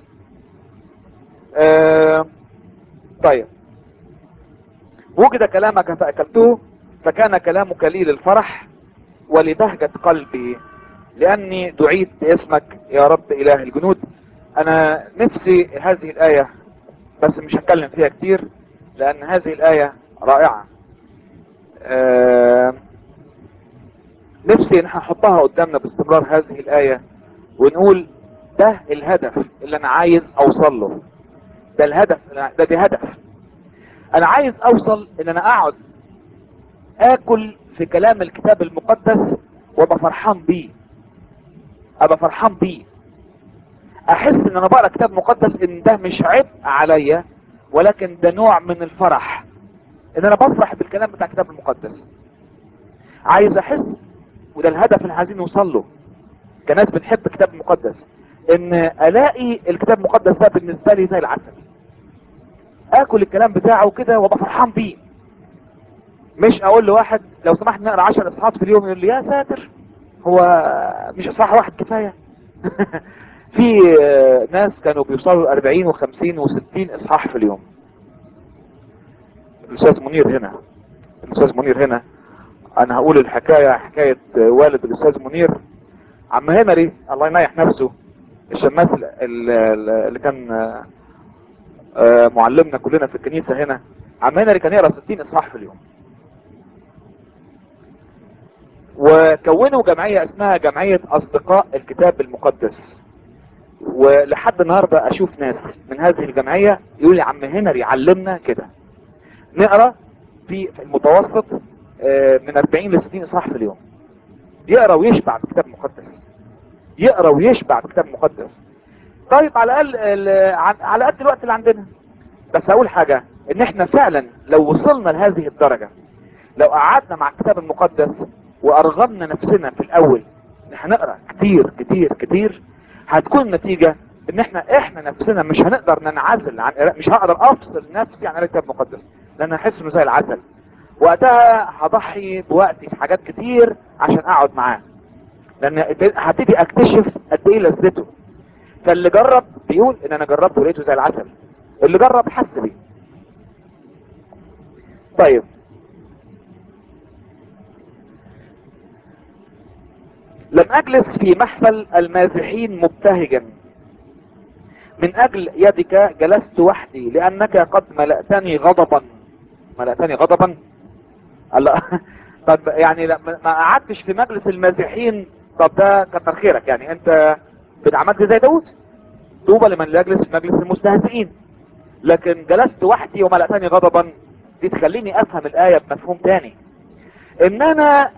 آه طيب وجد كلامك فأكلته فكان كلامك لي للفرح ولبهجة قلبي لأني دعيت باسمك يا رب إله الجنود أنا نفسي هذه الآية بس مش هتكلم فيها كتير لأن هذه الآية رائعة آه نفسي ان احنا نحطها قدامنا باستمرار هذه الآية ونقول ده الهدف اللي انا عايز اوصل له ده الهدف ده دي هدف انا عايز اوصل ان انا اقعد اكل في كلام الكتاب المقدس وابقى فرحان بيه ابقى فرحان بيه احس ان انا بقرا كتاب مقدس ان ده مش عبء عليا ولكن ده نوع من الفرح ان انا بفرح بالكلام بتاع الكتاب المقدس عايز احس وده الهدف اللي عايزين نوصل له كناس بنحب الكتاب المقدس ان الاقي الكتاب المقدس ده بالنسبه لي زي العسل اكل الكلام بتاعه كده وابقى فرحان بيه مش اقول لواحد لو سمحت نقرا 10 اصحاحات في اليوم يقول لي يا ساتر هو مش اصحاح واحد كفايه في آه، ناس كانوا بيوصلوا 40 و50 و60 اصحاح في اليوم الاستاذ منير هنا الاستاذ منير هنا انا هقول الحكايه حكايه آه، والد الاستاذ منير عم هنري الله ينيح نفسه الشماس ال- ال- ال- اللي كان آه، آه، معلمنا كلنا في الكنيسه هنا عم هنري كان يقرا 60 اصحاح في اليوم وكونوا جمعيه اسمها جمعيه اصدقاء الكتاب المقدس ولحد النهارده اشوف ناس من هذه الجمعيه يقول لي عم هنري علمنا كده نقرا في في المتوسط آه، من 40 ل 60 اصحاح في اليوم يقرا ويشبع بالكتاب المقدس يقرا ويشبع بالكتاب المقدس طيب على الاقل ال- ع- على قد الوقت اللي عندنا بس اقول حاجه ان احنا فعلا لو وصلنا لهذه الدرجه لو قعدنا مع الكتاب المقدس وارغمنا نفسنا في الاول ان احنا نقرا كتير كتير كتير هتكون النتيجه ان احنا احنا نفسنا مش هنقدر ننعزل عن قراءة- مش هقدر افصل نفسي عن قراءة الكتاب المقدس لان هحس انه زي العسل وقتها هضحي بوقتي في حاجات كتير عشان اقعد معاه لان هبتدي اكتشف قد ايه لذته فاللي جرب بيقول ان انا جربته ولقيته زي العسل اللي جرب حس بيه طيب لم اجلس في محفل المازحين مبتهجا من اجل يدك جلست وحدي لانك قد ملأتني غضبا ملأتني غضبا الله طب يعني لا- ما ما قعدتش في مجلس المازحين طب ده كتر خيرك يعني انت عملت زي داود طوبى لمن لا يجلس في مجلس المستهزئين لكن جلست وحدي وملأتني غضبا دي تخليني افهم الآية بمفهوم تاني ان انا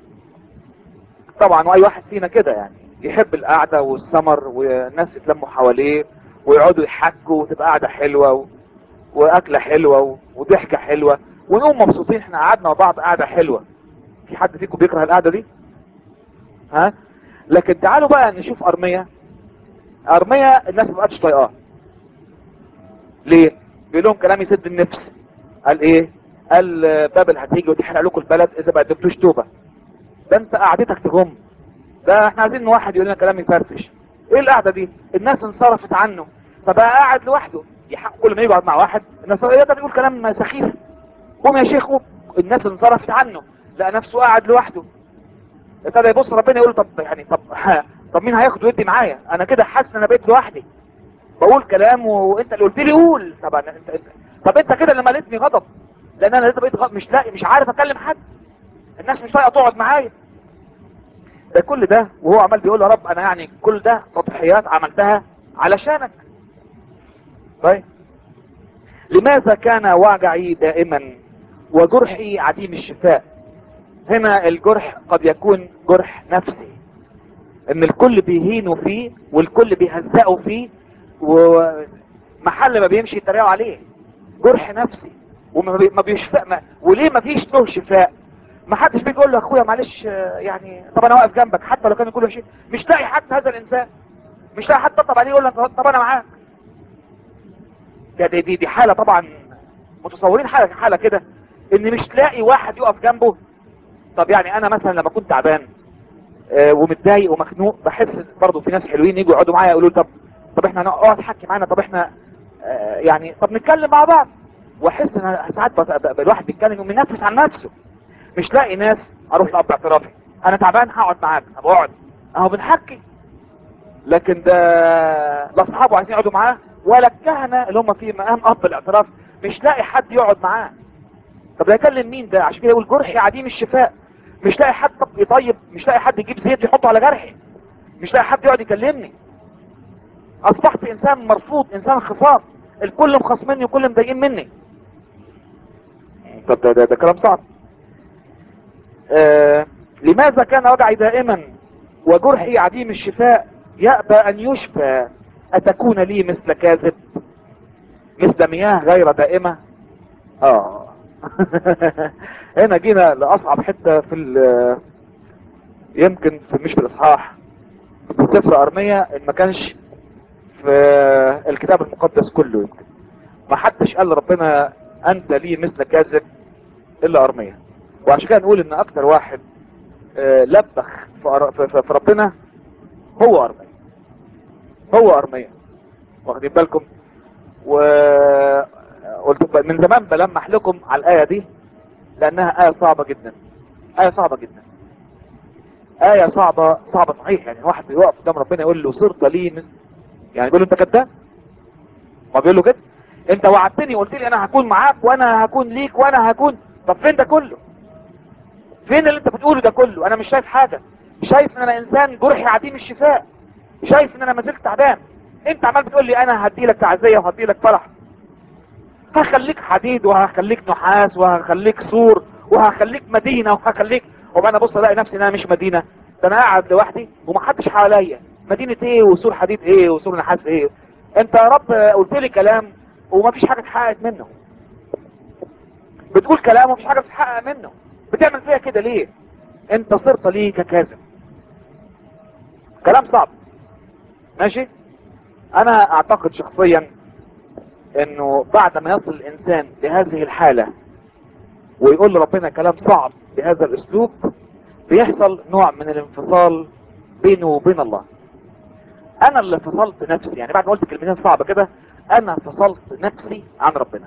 طبعا واي واحد فينا كده يعني يحب القعدة والسمر والناس يتلموا حواليه ويقعدوا يحكوا وتبقى قعدة حلوة و... واكلة حلوة و... وضحكة حلوة ونقوم مبسوطين احنا قعدنا مع بعض قعدة حلوة في حد فيكم بيكره القعدة دي ها لكن تعالوا بقى نشوف ارمية ارمية الناس ما بقتش طايقاه ليه بيقول لهم كلام يسد النفس قال ايه قال آه، بابل هتيجي وتحرق لكم البلد اذا ما قدمتوش توبه ده انت قعدتك تغم ده احنا عايزين واحد يقول لنا كلام يفرفش ايه القعده دي الناس انصرفت عنه فبقى قاعد لوحده يحق كل ما يقعد مع واحد الناس يقدر يقول كلام سخيف قوم يا شيخ قوم الناس انصرفت عنه لقى نفسه قاعد لوحده ابتدى يبص ربنا يقول طب يعني طب طب مين هياخد ويدي معايا انا كده حاسس ان انا بقيت لوحدي بقول كلام وانت اللي قلت لي قول طب أنا انت, انت طب انت كده اللي مليتني غضب لان انا لسه بقيت غضب مش لاقي مش عارف اكلم حد الناس مش طايقه تقعد معايا ده كل ده وهو عمال بيقول يا رب انا يعني كل ده تضحيات عملتها علشانك طيب لماذا كان وجعي دائما وجرحي عديم الشفاء هنا الجرح قد يكون جرح نفسي ان الكل بيهينوا فيه والكل بيهزقوا فيه ومحل ما بيمشي يتريقوا عليه جرح نفسي وما بي- ما بيشفى ما وليه ما فيش له شفاء ما حدش بيجي يقول له اخويا معلش آه، يعني طب انا واقف جنبك حتى لو كان كله شيء مش لاقي حد هذا الانسان مش لاقي حد طبطب عليه يقول لك طب انا معاك ده دي, دي, دي حاله طبعا متصورين حاله حاله كده ان مش لاقي واحد يقف جنبه طب يعني انا مثلا لما كنت تعبان آه، ومتضايق ومخنوق بحس برضه في ناس حلوين يجوا يقعدوا معايا يقولوا لي طب طب احنا نقعد تحكي معانا طب احنا آه، يعني طب نتكلم مع بعض واحس ان ساعات بت- ب- ب- الواحد بيتكلم ومنفس عن نفسه مش لاقي ناس اروح لاب اعترافي انا تعبان هقعد معاك طب اقعد اهو بنحكي لكن ده لا اصحابه عايزين يقعدوا معاه ولا الكهنه اللي هم في مقام اب الاعتراف مش لاقي حد يقعد معاه طب ده يكلم مين ده عشان كده يقول جرحي عديم الشفاء مش لاقي حد طب يطيب مش لاقي حد يجيب زيت يحطه على جرحي مش لاقي حد يقعد يكلمني اصبحت انسان مرفوض انسان خفاض الكل مخصمني وكل مضايقين مني طب ده, ده, ده كلام صعب آه لماذا كان وجعي دائما وجرحي عديم الشفاء يأبى ان يشفى اتكون لي مثل كاذب مثل مياه غير دائمة اه هنا جينا لاصعب حتة في ال- يمكن في مش في الاصحاح في سفر ارمية ان ما كانش في الكتاب المقدس كله يمكن ما حدش قال لربنا انت لي مثل كاذب الا ارمية وعشان كده نقول ان اكتر واحد آه، لبخ في أر- في- في في ربنا هو ارمية هو ارمية واخدين بالكم وقلت من زمان بلمح لكم على الايه دي لانها ايه صعبة جدا ايه صعبة جدا ايه صعبة صعبة صحيح يعني واحد بيوقف قدام ربنا يقول له صرت لي مثل يعني يقول له انت كذاب ما بيقول له كده انت وعدتني وقلت لي انا هكون معاك وانا هكون ليك وانا هكون طب فين ده كله فين اللي انت بتقوله ده كله انا مش شايف حاجة شايف ان انا انسان جرحي عديم الشفاء شايف ان انا ما زلت تعبان انت عمال بتقول لي انا هدي لك تعزية وهدي لك فرح هخليك حديد وهخليك نحاس وهخليك سور وهخليك مدينة وهخليك وبقى انا بص الاقي نفسي ان انا مش مدينة ده انا قاعد لوحدي ومحدش حواليا مدينة ايه وسور حديد ايه وسور نحاس ايه انت يا رب قلت لي كلام ومفيش حاجة اتحققت منه بتقول كلام ومفيش حاجة بتتحقق منه بتعمل فيها كده ليه انت صرت لي ككاذب كلام صعب ماشي انا اعتقد شخصيا انه بعد ما يصل الانسان لهذه الحالة ويقول لربنا كلام صعب بهذا الاسلوب بيحصل نوع من الانفصال بينه وبين الله انا اللي فصلت نفسي يعني بعد ما قلت كلمتين صعبة كده انا فصلت نفسي عن ربنا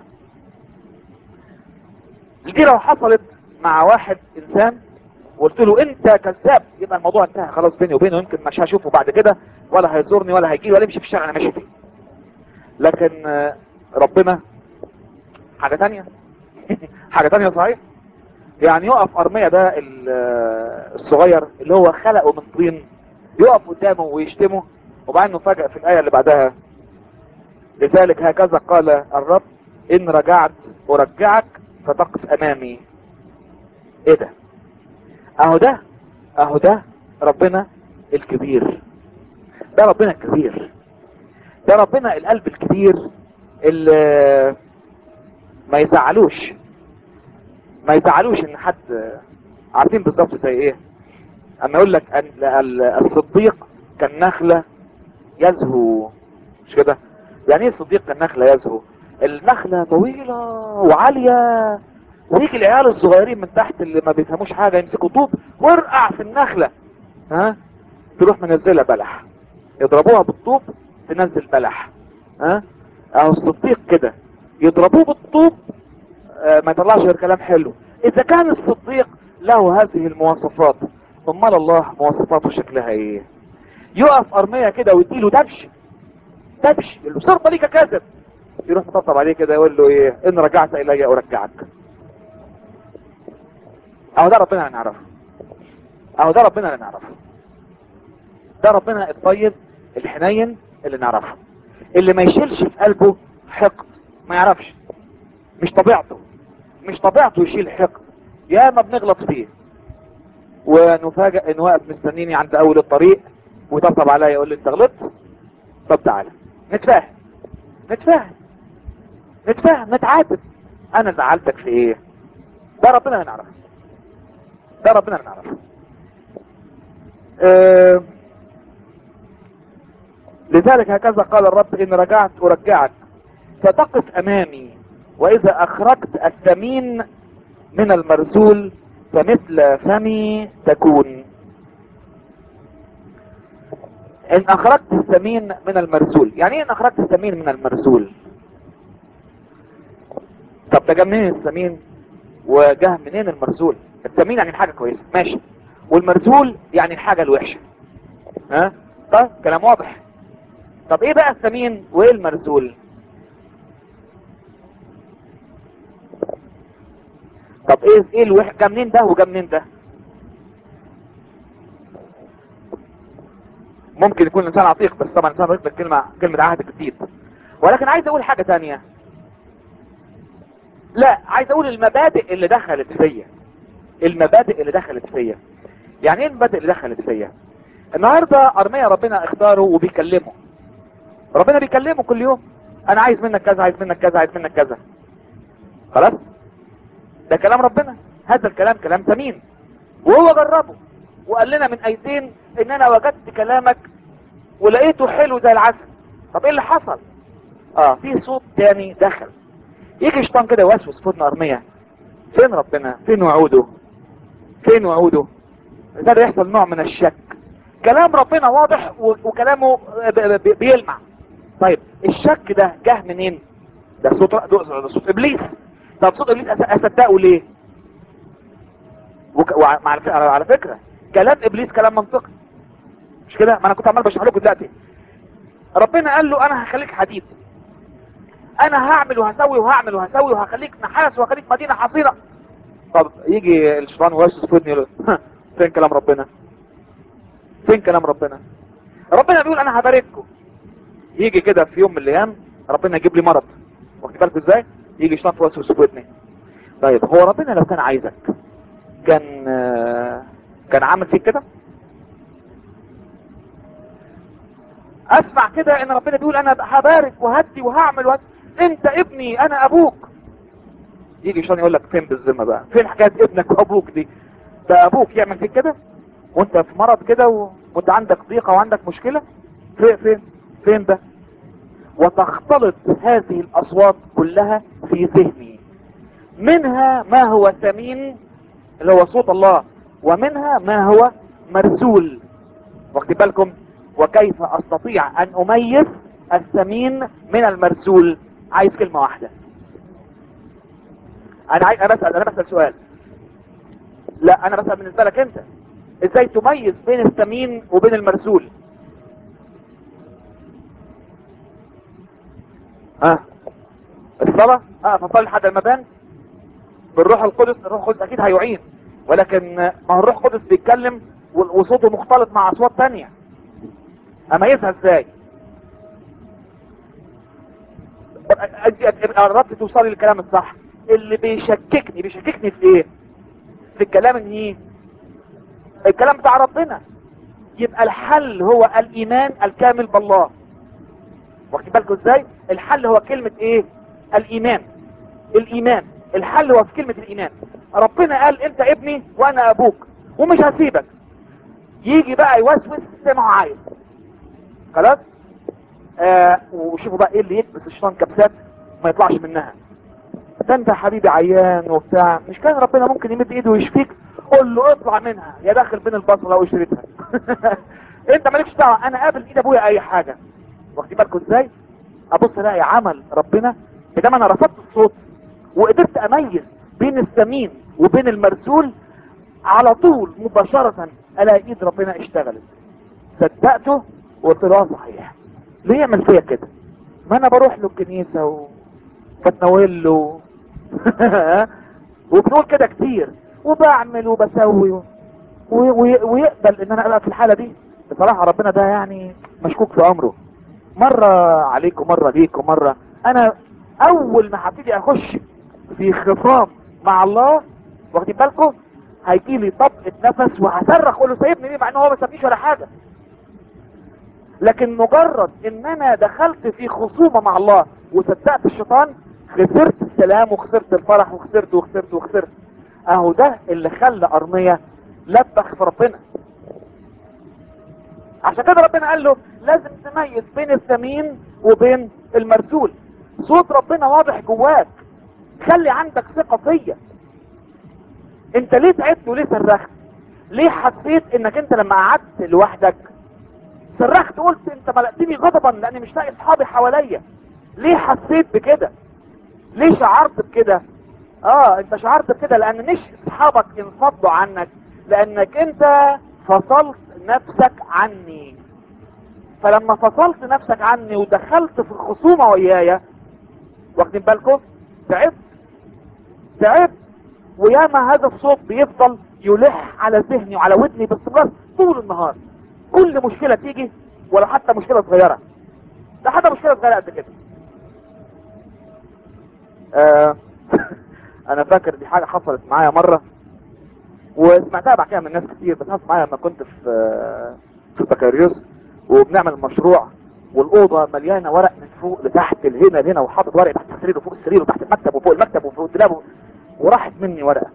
دي لو حصلت مع واحد انسان وقلت له انت كذاب يبقى الموضوع انتهى خلاص بيني وبينه يمكن مش هشوفه بعد كده ولا هيزورني ولا هيجي ولا يمشي في الشارع انا ماشي فيه لكن آه، ربنا حاجة تانية حاجة تانية صحيح يعني يقف ارمية ده ال- آه، الصغير اللي هو خلقه من طين يقف قدامه ويشتمه وبعدين نفاجئ في الآية اللي بعدها لذلك هكذا قال الرب إن رجعت أرجعك فتقف أمامي إيه ده أهو ده أهو ده ربنا الكبير ده ربنا الكبير ده ربنا القلب الكبير اللي ما يزعلوش ما يزعلوش ان حد عارفين بالظبط زي ايه اما يقول لك أن ال- الصديق كالنخلة يزهو مش كده يعني ايه الصديق كالنخلة يزهو النخلة طويلة وعالية ويجي العيال الصغيرين من تحت اللي ما بيفهموش حاجة يمسكوا طوب وارقع في النخلة ها تروح منزلة بلح يضربوها بالطوب تنزل بلح ها اهو الصديق كده يضربوه بالطوب آه، ما يطلعش غير كلام حلو اذا كان الصديق له هذه المواصفات امال الله مواصفاته شكلها ايه يقف ارمية كده ويديله دبش دبش يقول له صرت ليك كاذب يروح مطبطب عليه كده يقول له ايه ان رجعت الي ارجعك اهو ده ربنا اللي نعرفه اهو ده ربنا اللي نعرفه ده ربنا الطيب الحنين اللي نعرفه اللي ما يشيلش في قلبه حقد ما يعرفش مش طبيعته مش طبيعته يشيل حقد يا ما بنغلط فيه ونفاجئ ان واقف مستنيني عند اول الطريق ويطبطب عليا يقول لي انت غلطت طب تعالى نتفاهم نتفاهم نتفاهم نتعاتب انا زعلتك في ايه ده ربنا اللي نعرفه ده ربنا اللي نعرفه آه لذلك هكذا قال الرب ان رجعت ارجعك فتقف امامي واذا اخرجت الثمين من المرسول فمثل فمي تكون ان اخرجت الثمين من المرسول يعني ايه ان اخرجت الثمين من المرسول طب ده جه منين الثمين وجه منين المرسول الثمين يعني الحاجة كويسة ماشي والمرسول يعني الحاجة الوحشة ها طيب كلام واضح طب ايه بقى الثمين وايه المرسول طب ايه ايه الوحش جه منين ده وجه منين ده ممكن يكون الانسان عتيق بس طبعا الانسان عتيق كلمة كلمة عهد جديد ولكن عايز اقول حاجة تانية لا عايز اقول المبادئ اللي دخلت فيا المبادئ اللي دخلت فيا يعني ايه المبادئ اللي دخلت فيا النهاردة ارمية ربنا اختاره وبيكلمه ربنا بيكلمه كل يوم انا عايز منك كذا عايز منك كذا عايز منك كذا خلاص ده كلام ربنا هذا الكلام كلام ثمين وهو جربه وقال لنا من ايتين ان انا وجدت كلامك ولقيته حلو زي العسل طب ايه اللي حصل اه في صوت تاني دخل يجي شيطان كده يوسوس في ودن ارميه فين ربنا فين وعوده فين وعوده ابتدى يحصل نوع من الشك كلام ربنا واضح و- وكلامه ب- ب- بيلمع طيب الشك ده جه منين ده صوت ده ده صوت ابليس طب صوت ابليس أص- اصدقه ليه وك... وع- مع الف- على فكرة كلام ابليس كلام منطقي مش كده ما انا كنت عمال بشرح لكم دلوقتي ربنا قال له انا هخليك حديد انا هعمل وهسوي وهعمل وهسوي وهخليك نحاس وهخليك مدينة حصينة طب يجي الشيطان ويوسوس في ودني يقول له، فين كلام ربنا فين كلام ربنا ربنا بيقول انا هبارككم يجي كده في يوم من الايام ربنا يجيب لي مرض واخد بالكم ازاي يجي الشيطان يوسوس في ودني طيب هو ربنا لو كان عايزك كان آه، كان عامل فيك كده اسمع كده ان ربنا بيقول انا هبارك وهدي وهعمل وهدي. انت ابني انا ابوك يجي عشان يقول لك فين بالذمه بقى فين حكايه ابنك وابوك دي ده ابوك يعمل فيك كده وانت في مرض كده و... وانت عندك ضيقه وعندك مشكله فين فين فين ده وتختلط هذه الاصوات كلها في ذهني منها ما هو ثمين اللي هو صوت الله ومنها ما هو مرسول واخد بالكم وكيف استطيع ان اميز الثمين من المرسول عايز كلمة واحدة انا عايز انا بسأل انا بسأل سؤال لا انا بسأل بالنسبة لك انت ازاي تميز بين الثمين وبين المرسول ها الصلاة اه فصلي لحد المبان بالروح القدس الروح القدس اكيد هيعين ولكن ما هو الروح القدس بيتكلم وصوته مختلط مع اصوات تانية اميزها ازاي قربت توصلي للكلام الصح اللي بيشككني بيشككني في ايه في الكلام ان ايه الكلام بتاع ربنا يبقى الحل هو الايمان الكامل بالله واخد بالكم ازاي الحل هو كلمة ايه الايمان الايمان الحل هو في كلمة الايمان ربنا قال انت ابني وانا ابوك ومش هسيبك يجي بقى يوسوس زي ما هو عايز خلاص آه وشوفوا بقى ايه اللي يكبس الشيطان كبسات ما يطلعش منها ده انت يا حبيبي عيان وبتاع مش كان ربنا ممكن يمد ايده ويشفيك قول له اطلع منها يا داخل بين البصله وشريتها انت مالكش دعوه انا قابل ايد ابويا اي حاجه واخدين بالكم ازاي ابص الاقي عمل ربنا بدام انا رفضت الصوت وقدرت اميز بين الثمين وبين المرسول على طول مباشرة الاقي ايد ربنا اشتغلت صدقته وقلت له اه صحيح ليه يعمل فيا كده ما انا بروح له الكنيسة و... بتناول له وبنقول كده كتير وبعمل وبسوي و... وي... ويقبل ان انا ابقى في الحالة دي بصراحة ربنا ده يعني مشكوك في امره مرة عليك ومرة ليك ومرة انا اول ما هبتدي اخش في خصام مع الله واخدين بالكم هيجي لي طبقة نفس وهصرخ اقول له سايبني ليه مع ان هو ما سابنيش ولا حاجة لكن مجرد ان انا دخلت في خصومة مع الله وصدقت الشيطان خسرت السلام وخسرت الفرح وخسرت وخسرت وخسرت اهو ده اللي خلى ارمية لبخ في ربنا عشان كده ربنا قال له لازم تميز بين الثمين وبين المرسول صوت ربنا واضح جواك خلي عندك ثقة فيا انت ليه تعبت وليه صرخت ليه حسيت انك انت لما قعدت لوحدك صرخت قلت انت ملأتني غضبا لاني مش لاقي اصحابي حواليا ليه حسيت بكده ليه شعرت بكده اه انت شعرت بكده لان مش اصحابك انفضوا عنك لانك انت فصلت نفسك عني فلما فصلت نفسك عني ودخلت في الخصومة ويايا واخدين بالكم تعبت تعبت وياما هذا الصوت بيفضل يلح على ذهني وعلى ودني باستمرار طول النهار كل مشكلة تيجي ولا حتى مشكلة صغيرة ده حتى مشكلة صغيرة قد كده آه انا فاكر دي حاجة حصلت معايا مرة وسمعتها بعد كده من ناس كتير بس حصلت معايا لما كنت في في البكالوريوس وبنعمل مشروع والاوضه مليانه ورق من فوق لتحت لهنا لهنا وحاطط ورق تحت السرير وفوق السرير وتحت المكتب وفوق المكتب وفوق الدولاب وراحت مني ورقه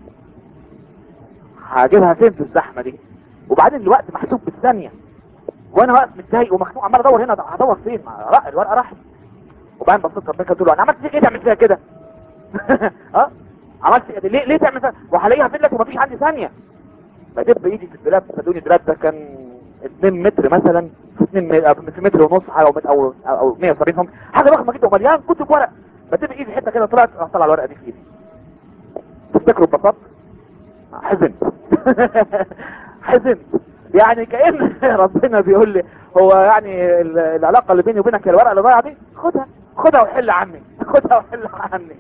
هجيبها فين في الزحمه دي وبعدين الوقت محسوب بالثانيه وانا واقف متضايق ومخنوق عمال ادور هنا هدور فين الورقه راحت وبعدين بصيت ربنا قلت له انا عملت فيك ايه تعمل فيها كده ها عملت كده ليه ليه تعمل فيها وهلاقيها فين لك ومفيش عندي ثانيه بدب ايدي في الدولاب صدقوني الدولاب ده كان 2 متر مثلا في 2 في متر ونص حاجه او او او 170 سم حاجه ضخمه جدا ومليان كتب ورق بدب ايدي حته كده طلعت طلع الورقه دي في ايدي تفتكروا اتبسطت حزنت حزنت يعني كأن ربنا بيقول لي هو يعني العلاقة اللي بيني وبينك هي الورقة اللي ضايعة دي خدها خدها وحل عني خدها وحل عني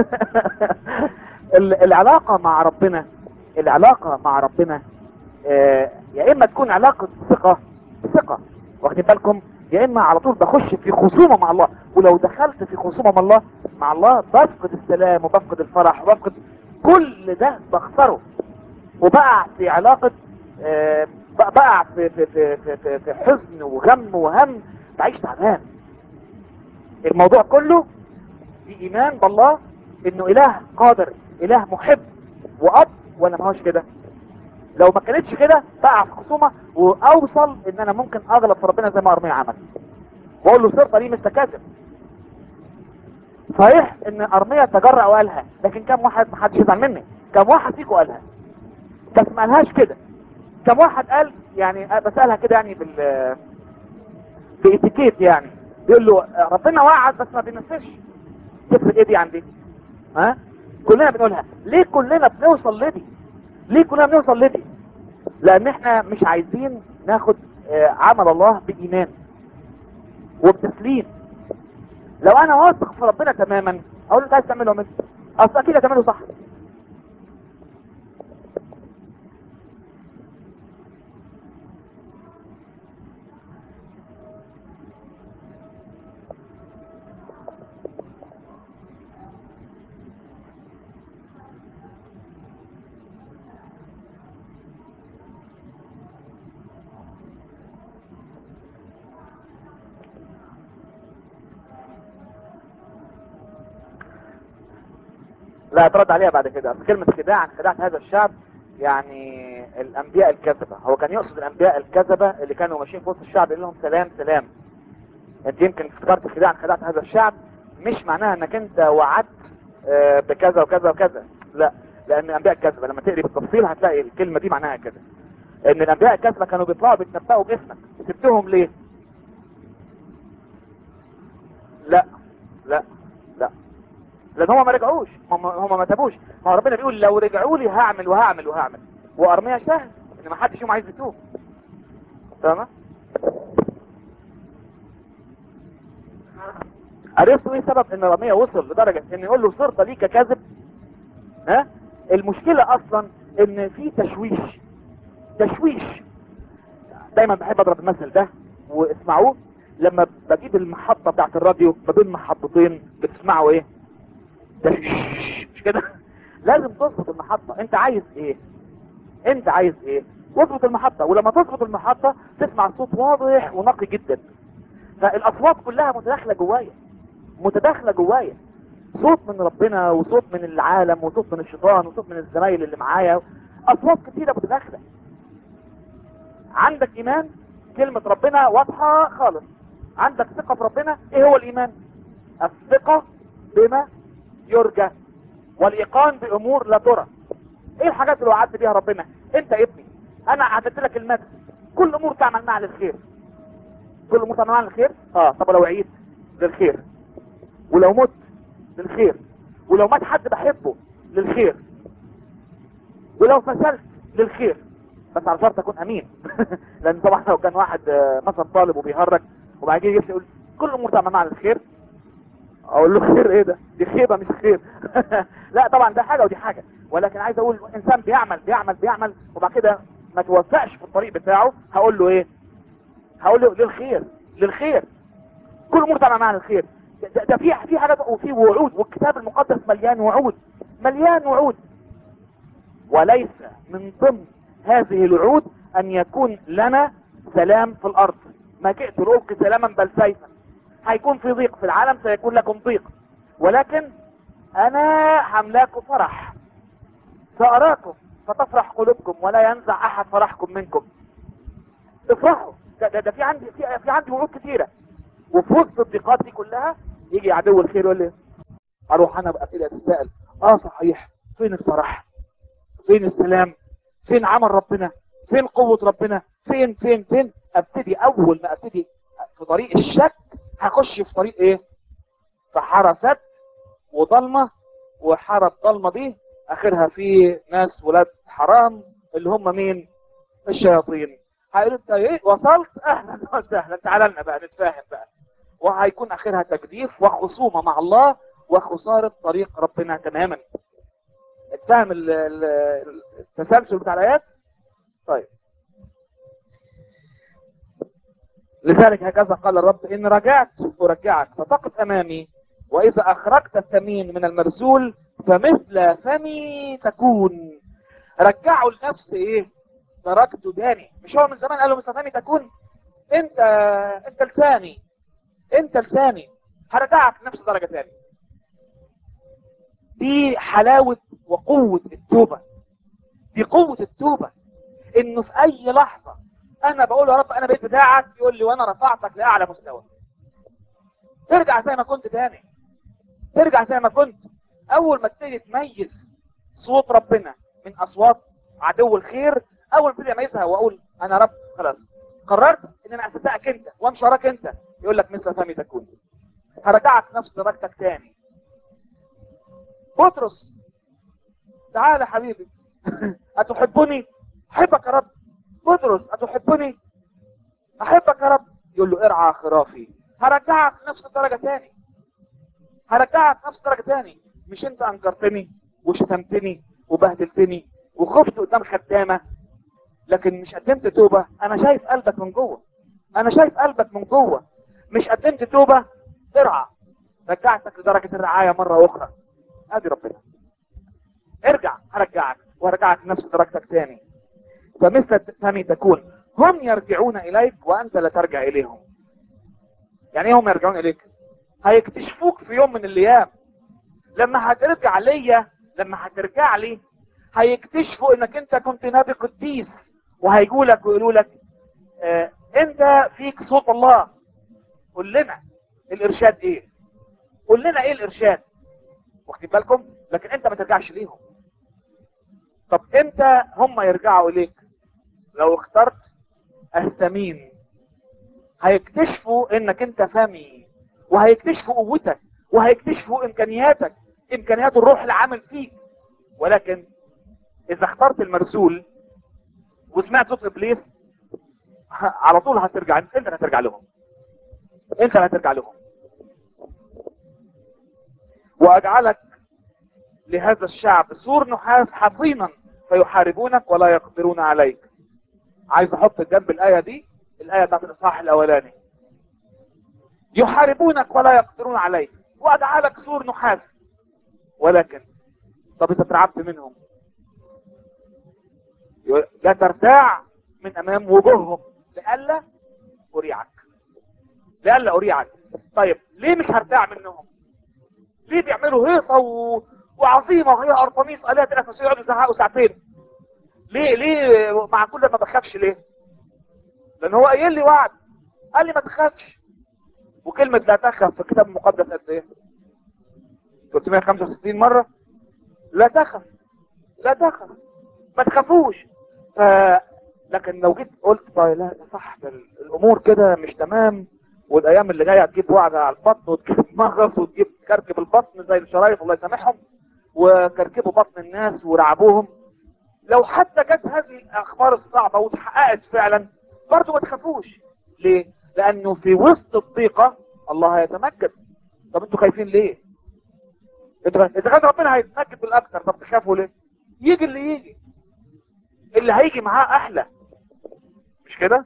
العلاقة مع ربنا العلاقة مع ربنا آه يا اما تكون علاقة ثقة ثقة واخدين بالكم يا اما على طول بخش في خصومة مع الله ولو دخلت في خصومة مع الله مع الله بفقد السلام وبفقد الفرح وبفقد كل ده بخسره وبقع في علاقة آه بق- بقع في في في في, في, في حزن وغم وهم بعيش تعبان الموضوع كله في ايمان بالله انه اله قادر اله محب واب ولا ما هوش كده لو ما كانتش كده بقع في خصومه واوصل ان انا ممكن اغلط في ربنا زي ما ارميا عمل واقول له صرت ليه مستكاذب صحيح ان ارميا تجرأ وقالها لكن كم واحد ما حدش يزعل مني كم واحد فيكم قالها بس ما قالهاش كده كم واحد قال يعني بسألها كده يعني بال بإتيكيت يعني يقول له ربنا وعد بس ما بينفذش تفرق ايه دي عن دي ها كلنا بنقولها ليه كلنا بنوصل لدي ليه كلنا بنوصل لدي لان احنا مش عايزين ناخد آه، عمل الله بايمان وبتسليم لو انا واثق في ربنا تماما اقول له انت عايز تعمله منه اصل اكيد هتعمله صح لا اترد عليها بعد كده أصل كلمة خداع خداع هذا الشعب يعني الانبياء الكذبة هو كان يقصد الانبياء الكذبة اللي كانوا ماشيين في وسط الشعب يقول لهم سلام سلام انت يمكن افتكرت خداع خداع هذا الشعب مش معناها انك انت وعدت آه، بكذا وكذا وكذا لا لان الانبياء الكذبة لما تقري بالتفصيل هتلاقي الكلمة دي معناها كده ان الانبياء الكذبة كانوا بيطلعوا بيتنبأوا باسمك سبتهم ليه لا لا لا لان هم ما رجعوش هم هم ما تابوش ما هو ربنا بيقول لو رجعوا لي هعمل وهعمل وهعمل وارميها شهر ان ما حدش فيهم عايز يتوب تمام عرفتوا ايه سبب ان رمية وصل لدرجة ان يقول له صرت ليك كاذب ها المشكلة اصلا ان في تشويش تشويش دايما بحب اضرب المثل ده واسمعوه لما بجيب المحطة بتاعت الراديو ما بين محطتين بتسمعوا ايه ده مش كده لازم تظبط المحطة انت عايز ايه انت عايز ايه واظبط المحطة ولما تظبط المحطة تسمع صوت واضح ونقي جدا فالاصوات كلها متداخلة جوايا متداخلة جوايا صوت من ربنا وصوت من العالم وصوت من الشيطان وصوت من الزمايل اللي معايا اصوات كتيرة متداخلة عندك ايمان كلمة ربنا واضحة خالص عندك ثقة في ربنا ايه هو الايمان الثقة بما يرجى والايقان بامور لا ترى ايه الحاجات اللي وعدت بيها ربنا انت ابني انا عدت لك المثل كل امور تعمل معها للخير كل امور تعمل معها للخير اه طب لو عييت للخير ولو مت للخير ولو مات حد بحبه للخير ولو فشلت للخير بس على شرط اكون امين لان طبعا لو كان واحد آه، مثلا طالب وبيهرج وبعد كده يجي يقول كل امور تعمل معها للخير اقول له خير ايه ده دي خيبه مش خير لا طبعا ده حاجه ودي حاجه ولكن عايز اقول انسان بيعمل بيعمل بيعمل وبعد كده ما توفقش في الطريق بتاعه هقول له ايه هقول له للخير للخير كل امور تعمل معها للخير ده, ده- ده في في حاجات وفي وعود والكتاب المقدس مليان وعود مليان وعود وليس من ضمن هذه الوعود ان يكون لنا سلام في الارض ما جئت لألقي سلاما بل سيفا هيكون في ضيق في العالم سيكون لكم ضيق ولكن انا هملاكم فرح ساراكم فتفرح قلوبكم ولا ينزع احد فرحكم منكم افرحوا ده, ده, ده في عندي في, في عندي وعود كتيره وفي وسط الضيقات دي كلها يجي عدو الخير يقول لي اروح انا بقى كده اتساءل اه صحيح فين الفرح فين السلام فين عمل ربنا فين قوة ربنا فين فين فين ابتدي اول ما ابتدي في طريق الشك هخش في طريق ايه في حرسات وضلمة وحارة ضلمة دي اخرها في ناس ولاد حرام اللي هم مين الشياطين هيقولوا انت ايه وصلت اهلا وسهلا تعال لنا بقى نتفاهم بقى وهيكون اخرها تجديف وخصومة مع الله وخسارة طريق ربنا تماما اتفهم ال- ال- التسلسل بتاع الايات طيب لذلك هكذا قال الرب ان رجعت ارجعك فتقف امامي واذا اخرجت الثمين من المرسول فمثل فمي تكون رجعوا لنفس ايه تركته تاني مش هو من زمان قال له مستفاني تكون انت انت لساني انت لساني هرجعك نفس الدرجة تاني دي حلاوة وقوة التوبة دي قوة التوبة انه في اي لحظة انا بقول يا رب انا بقيت بتاعك يقول لي وانا رفعتك لاعلى مستوى ترجع زي ما كنت تاني ترجع زي ما كنت اول ما تبتدي تميز صوت ربنا من اصوات عدو الخير اول ما ابتدي اميزها واقول انا رب خلاص قررت ان انا اصدقك انت وامشي وراك انت يقول لك مثل فمي تكون هرجعك نفس درجتك تاني بطرس تعال يا حبيبي اتحبني احبك يا رب بطرس اتحبني احبك يا رب يقول له ارعى خرافي هرجعك نفس الدرجة تاني هرجعك نفس الدرجة تاني مش انت انكرتني وشتمتني وبهدلتني وخفت قدام خدامة لكن مش قدمت توبة انا شايف قلبك من جوه انا شايف قلبك من جوه مش قدمت توبة ارعى رجعتك لدرجة الرعاية مرة اخرى ادي ربنا ارجع هرجعك وهرجعك نفس درجتك تاني فمثل فمي تكون هم يرجعون اليك وانت لا ترجع اليهم يعني ايه هم يرجعون اليك هيكتشفوك في يوم من الايام لما هترجع ليا لما هترجع لي هيكتشفوا انك انت كنت نبي قديس وهيجوا لك ويقولوا لك اه انت فيك صوت الله قول لنا الارشاد ايه قول لنا ايه الارشاد واخدين بالكم لكن انت ما ترجعش ليهم طب امتى هم يرجعوا اليك لو اخترت الثمين هيكتشفوا انك انت فمي وهيكتشفوا قوتك وهيكتشفوا امكانياتك امكانيات الروح العامل فيك ولكن اذا اخترت المرسول وسمعت صوت ابليس على طول هترجع انت اللي هترجع لهم انت اللي هترجع لهم واجعلك لهذا الشعب سور نحاس حصينا فيحاربونك ولا يقدرون عليك عايز احط جنب الايه دي الايه بتاعت الاصحاح الاولاني يحاربونك ولا يقدرون عليك واجعلك سور نحاس ولكن طب اذا اترعبت منهم لا ترتاع من امام وجوههم لئلا اريعك لئلا اريعك طيب ليه مش هرتاع منهم ليه بيعملوا هيصه و... وعظيمه وهي ارطميس الهه الافسيه يقعدوا يزهقوا ساعتين ليه ليه مع كل ما بخافش ليه لان هو قايل لي وعد قال لي ما تخافش وكلمه لا تخف في الكتاب المقدس قد ايه 365 مره لا تخف لا تخف ما تخافوش ف لكن لو جيت قلت طيب لا صح ده الامور كده مش تمام والايام اللي جايه هتجيب وعد على البطن وتجيب مغص وتجيب كركب البطن زي الشرايط الله يسامحهم وكركبوا بطن الناس ورعبوهم لو حتى جت هذه الاخبار الصعبه واتحققت فعلا برضه ما تخافوش ليه؟ لانه في وسط الضيقه الله هيتمجد طب انتوا خايفين ليه؟ انتوا اذا كان ربنا هيتمجد بالاكثر طب تخافوا ليه؟ يجي اللي يجي اللي هيجي معاه احلى مش كده؟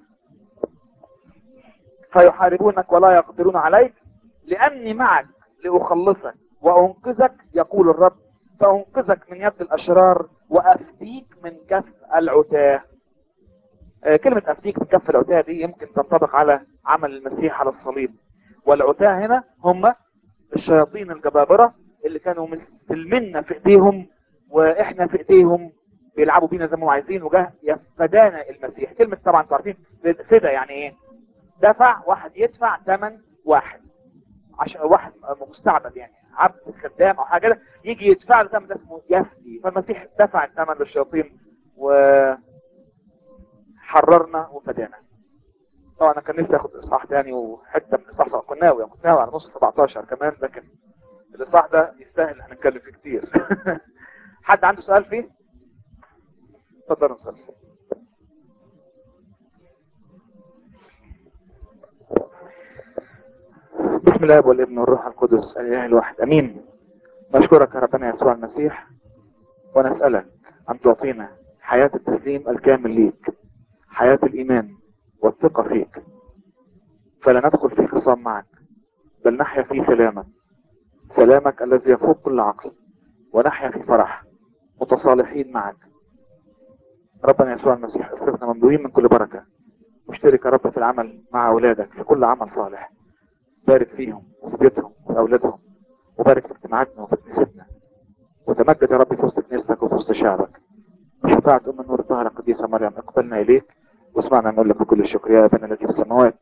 فيحاربونك ولا يقدرون عليك لاني معك لاخلصك وانقذك يقول الرب فانقذك من يد الاشرار وافديك من كف العتاه آه كلمة افديك من كف العتاه دي يمكن تنطبق على عمل المسيح على الصليب والعتاه هنا هم الشياطين الجبابرة اللي كانوا مستلمنا في ايديهم واحنا في ايديهم بيلعبوا بينا زي ما هم عايزين وجه يفدانا المسيح كلمة طبعا انتوا عارفين فدا يعني ايه دفع واحد يدفع ثمن واحد عشان واحد مستعبد يعني عبد خدام او حاجه يجي يدفع له ثمن ده اسمه يفدي فالمسيح دفع الثمن للشياطين وحررنا وفدانا طبعا انا كان نفسي اخد اصحاح تاني وحته من اصحاح كنت ناوي كنت ناوي على نص 17 كمان لكن الاصحاح ده يستاهل احنا نتكلم فيه كتير حد عنده سؤال فيه؟ اتفضلوا نسال بسم الله والابن والروح القدس الاله الواحد امين نشكرك يا ربنا يسوع المسيح ونسألك ان تعطينا حياة التسليم الكامل ليك حياة الايمان والثقة فيك فلا ندخل في خصام معك بل نحيا في سلامك سلامك الذي يفوق كل عقل ونحيا في فرح متصالحين معك ربنا يسوع المسيح اصرفنا مملوئين من كل بركة واشترك يا رب في العمل مع أولادك في كل عمل صالح بارك فيهم وفي بيوتهم وفي أولادهم وبارك في اجتماعاتنا وفي كنيستنا وتمجد يا رب في وسط كنيستك وفي وسط شعبك بشفاعة أم النور الطاهرة القديسة مريم اقبلنا إليك واسمعنا نقول لك بكل الشكر يا أبانا الذي في السماوات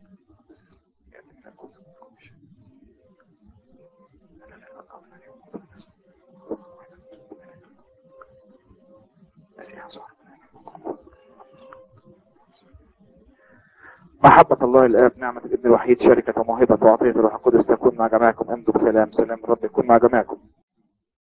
محبة الله الآب نعمة الابن الوحيد شركة وموهبة وعطية الروح القدس تكون مع جميعكم امضوا بسلام سلام الرب يكون مع جميعكم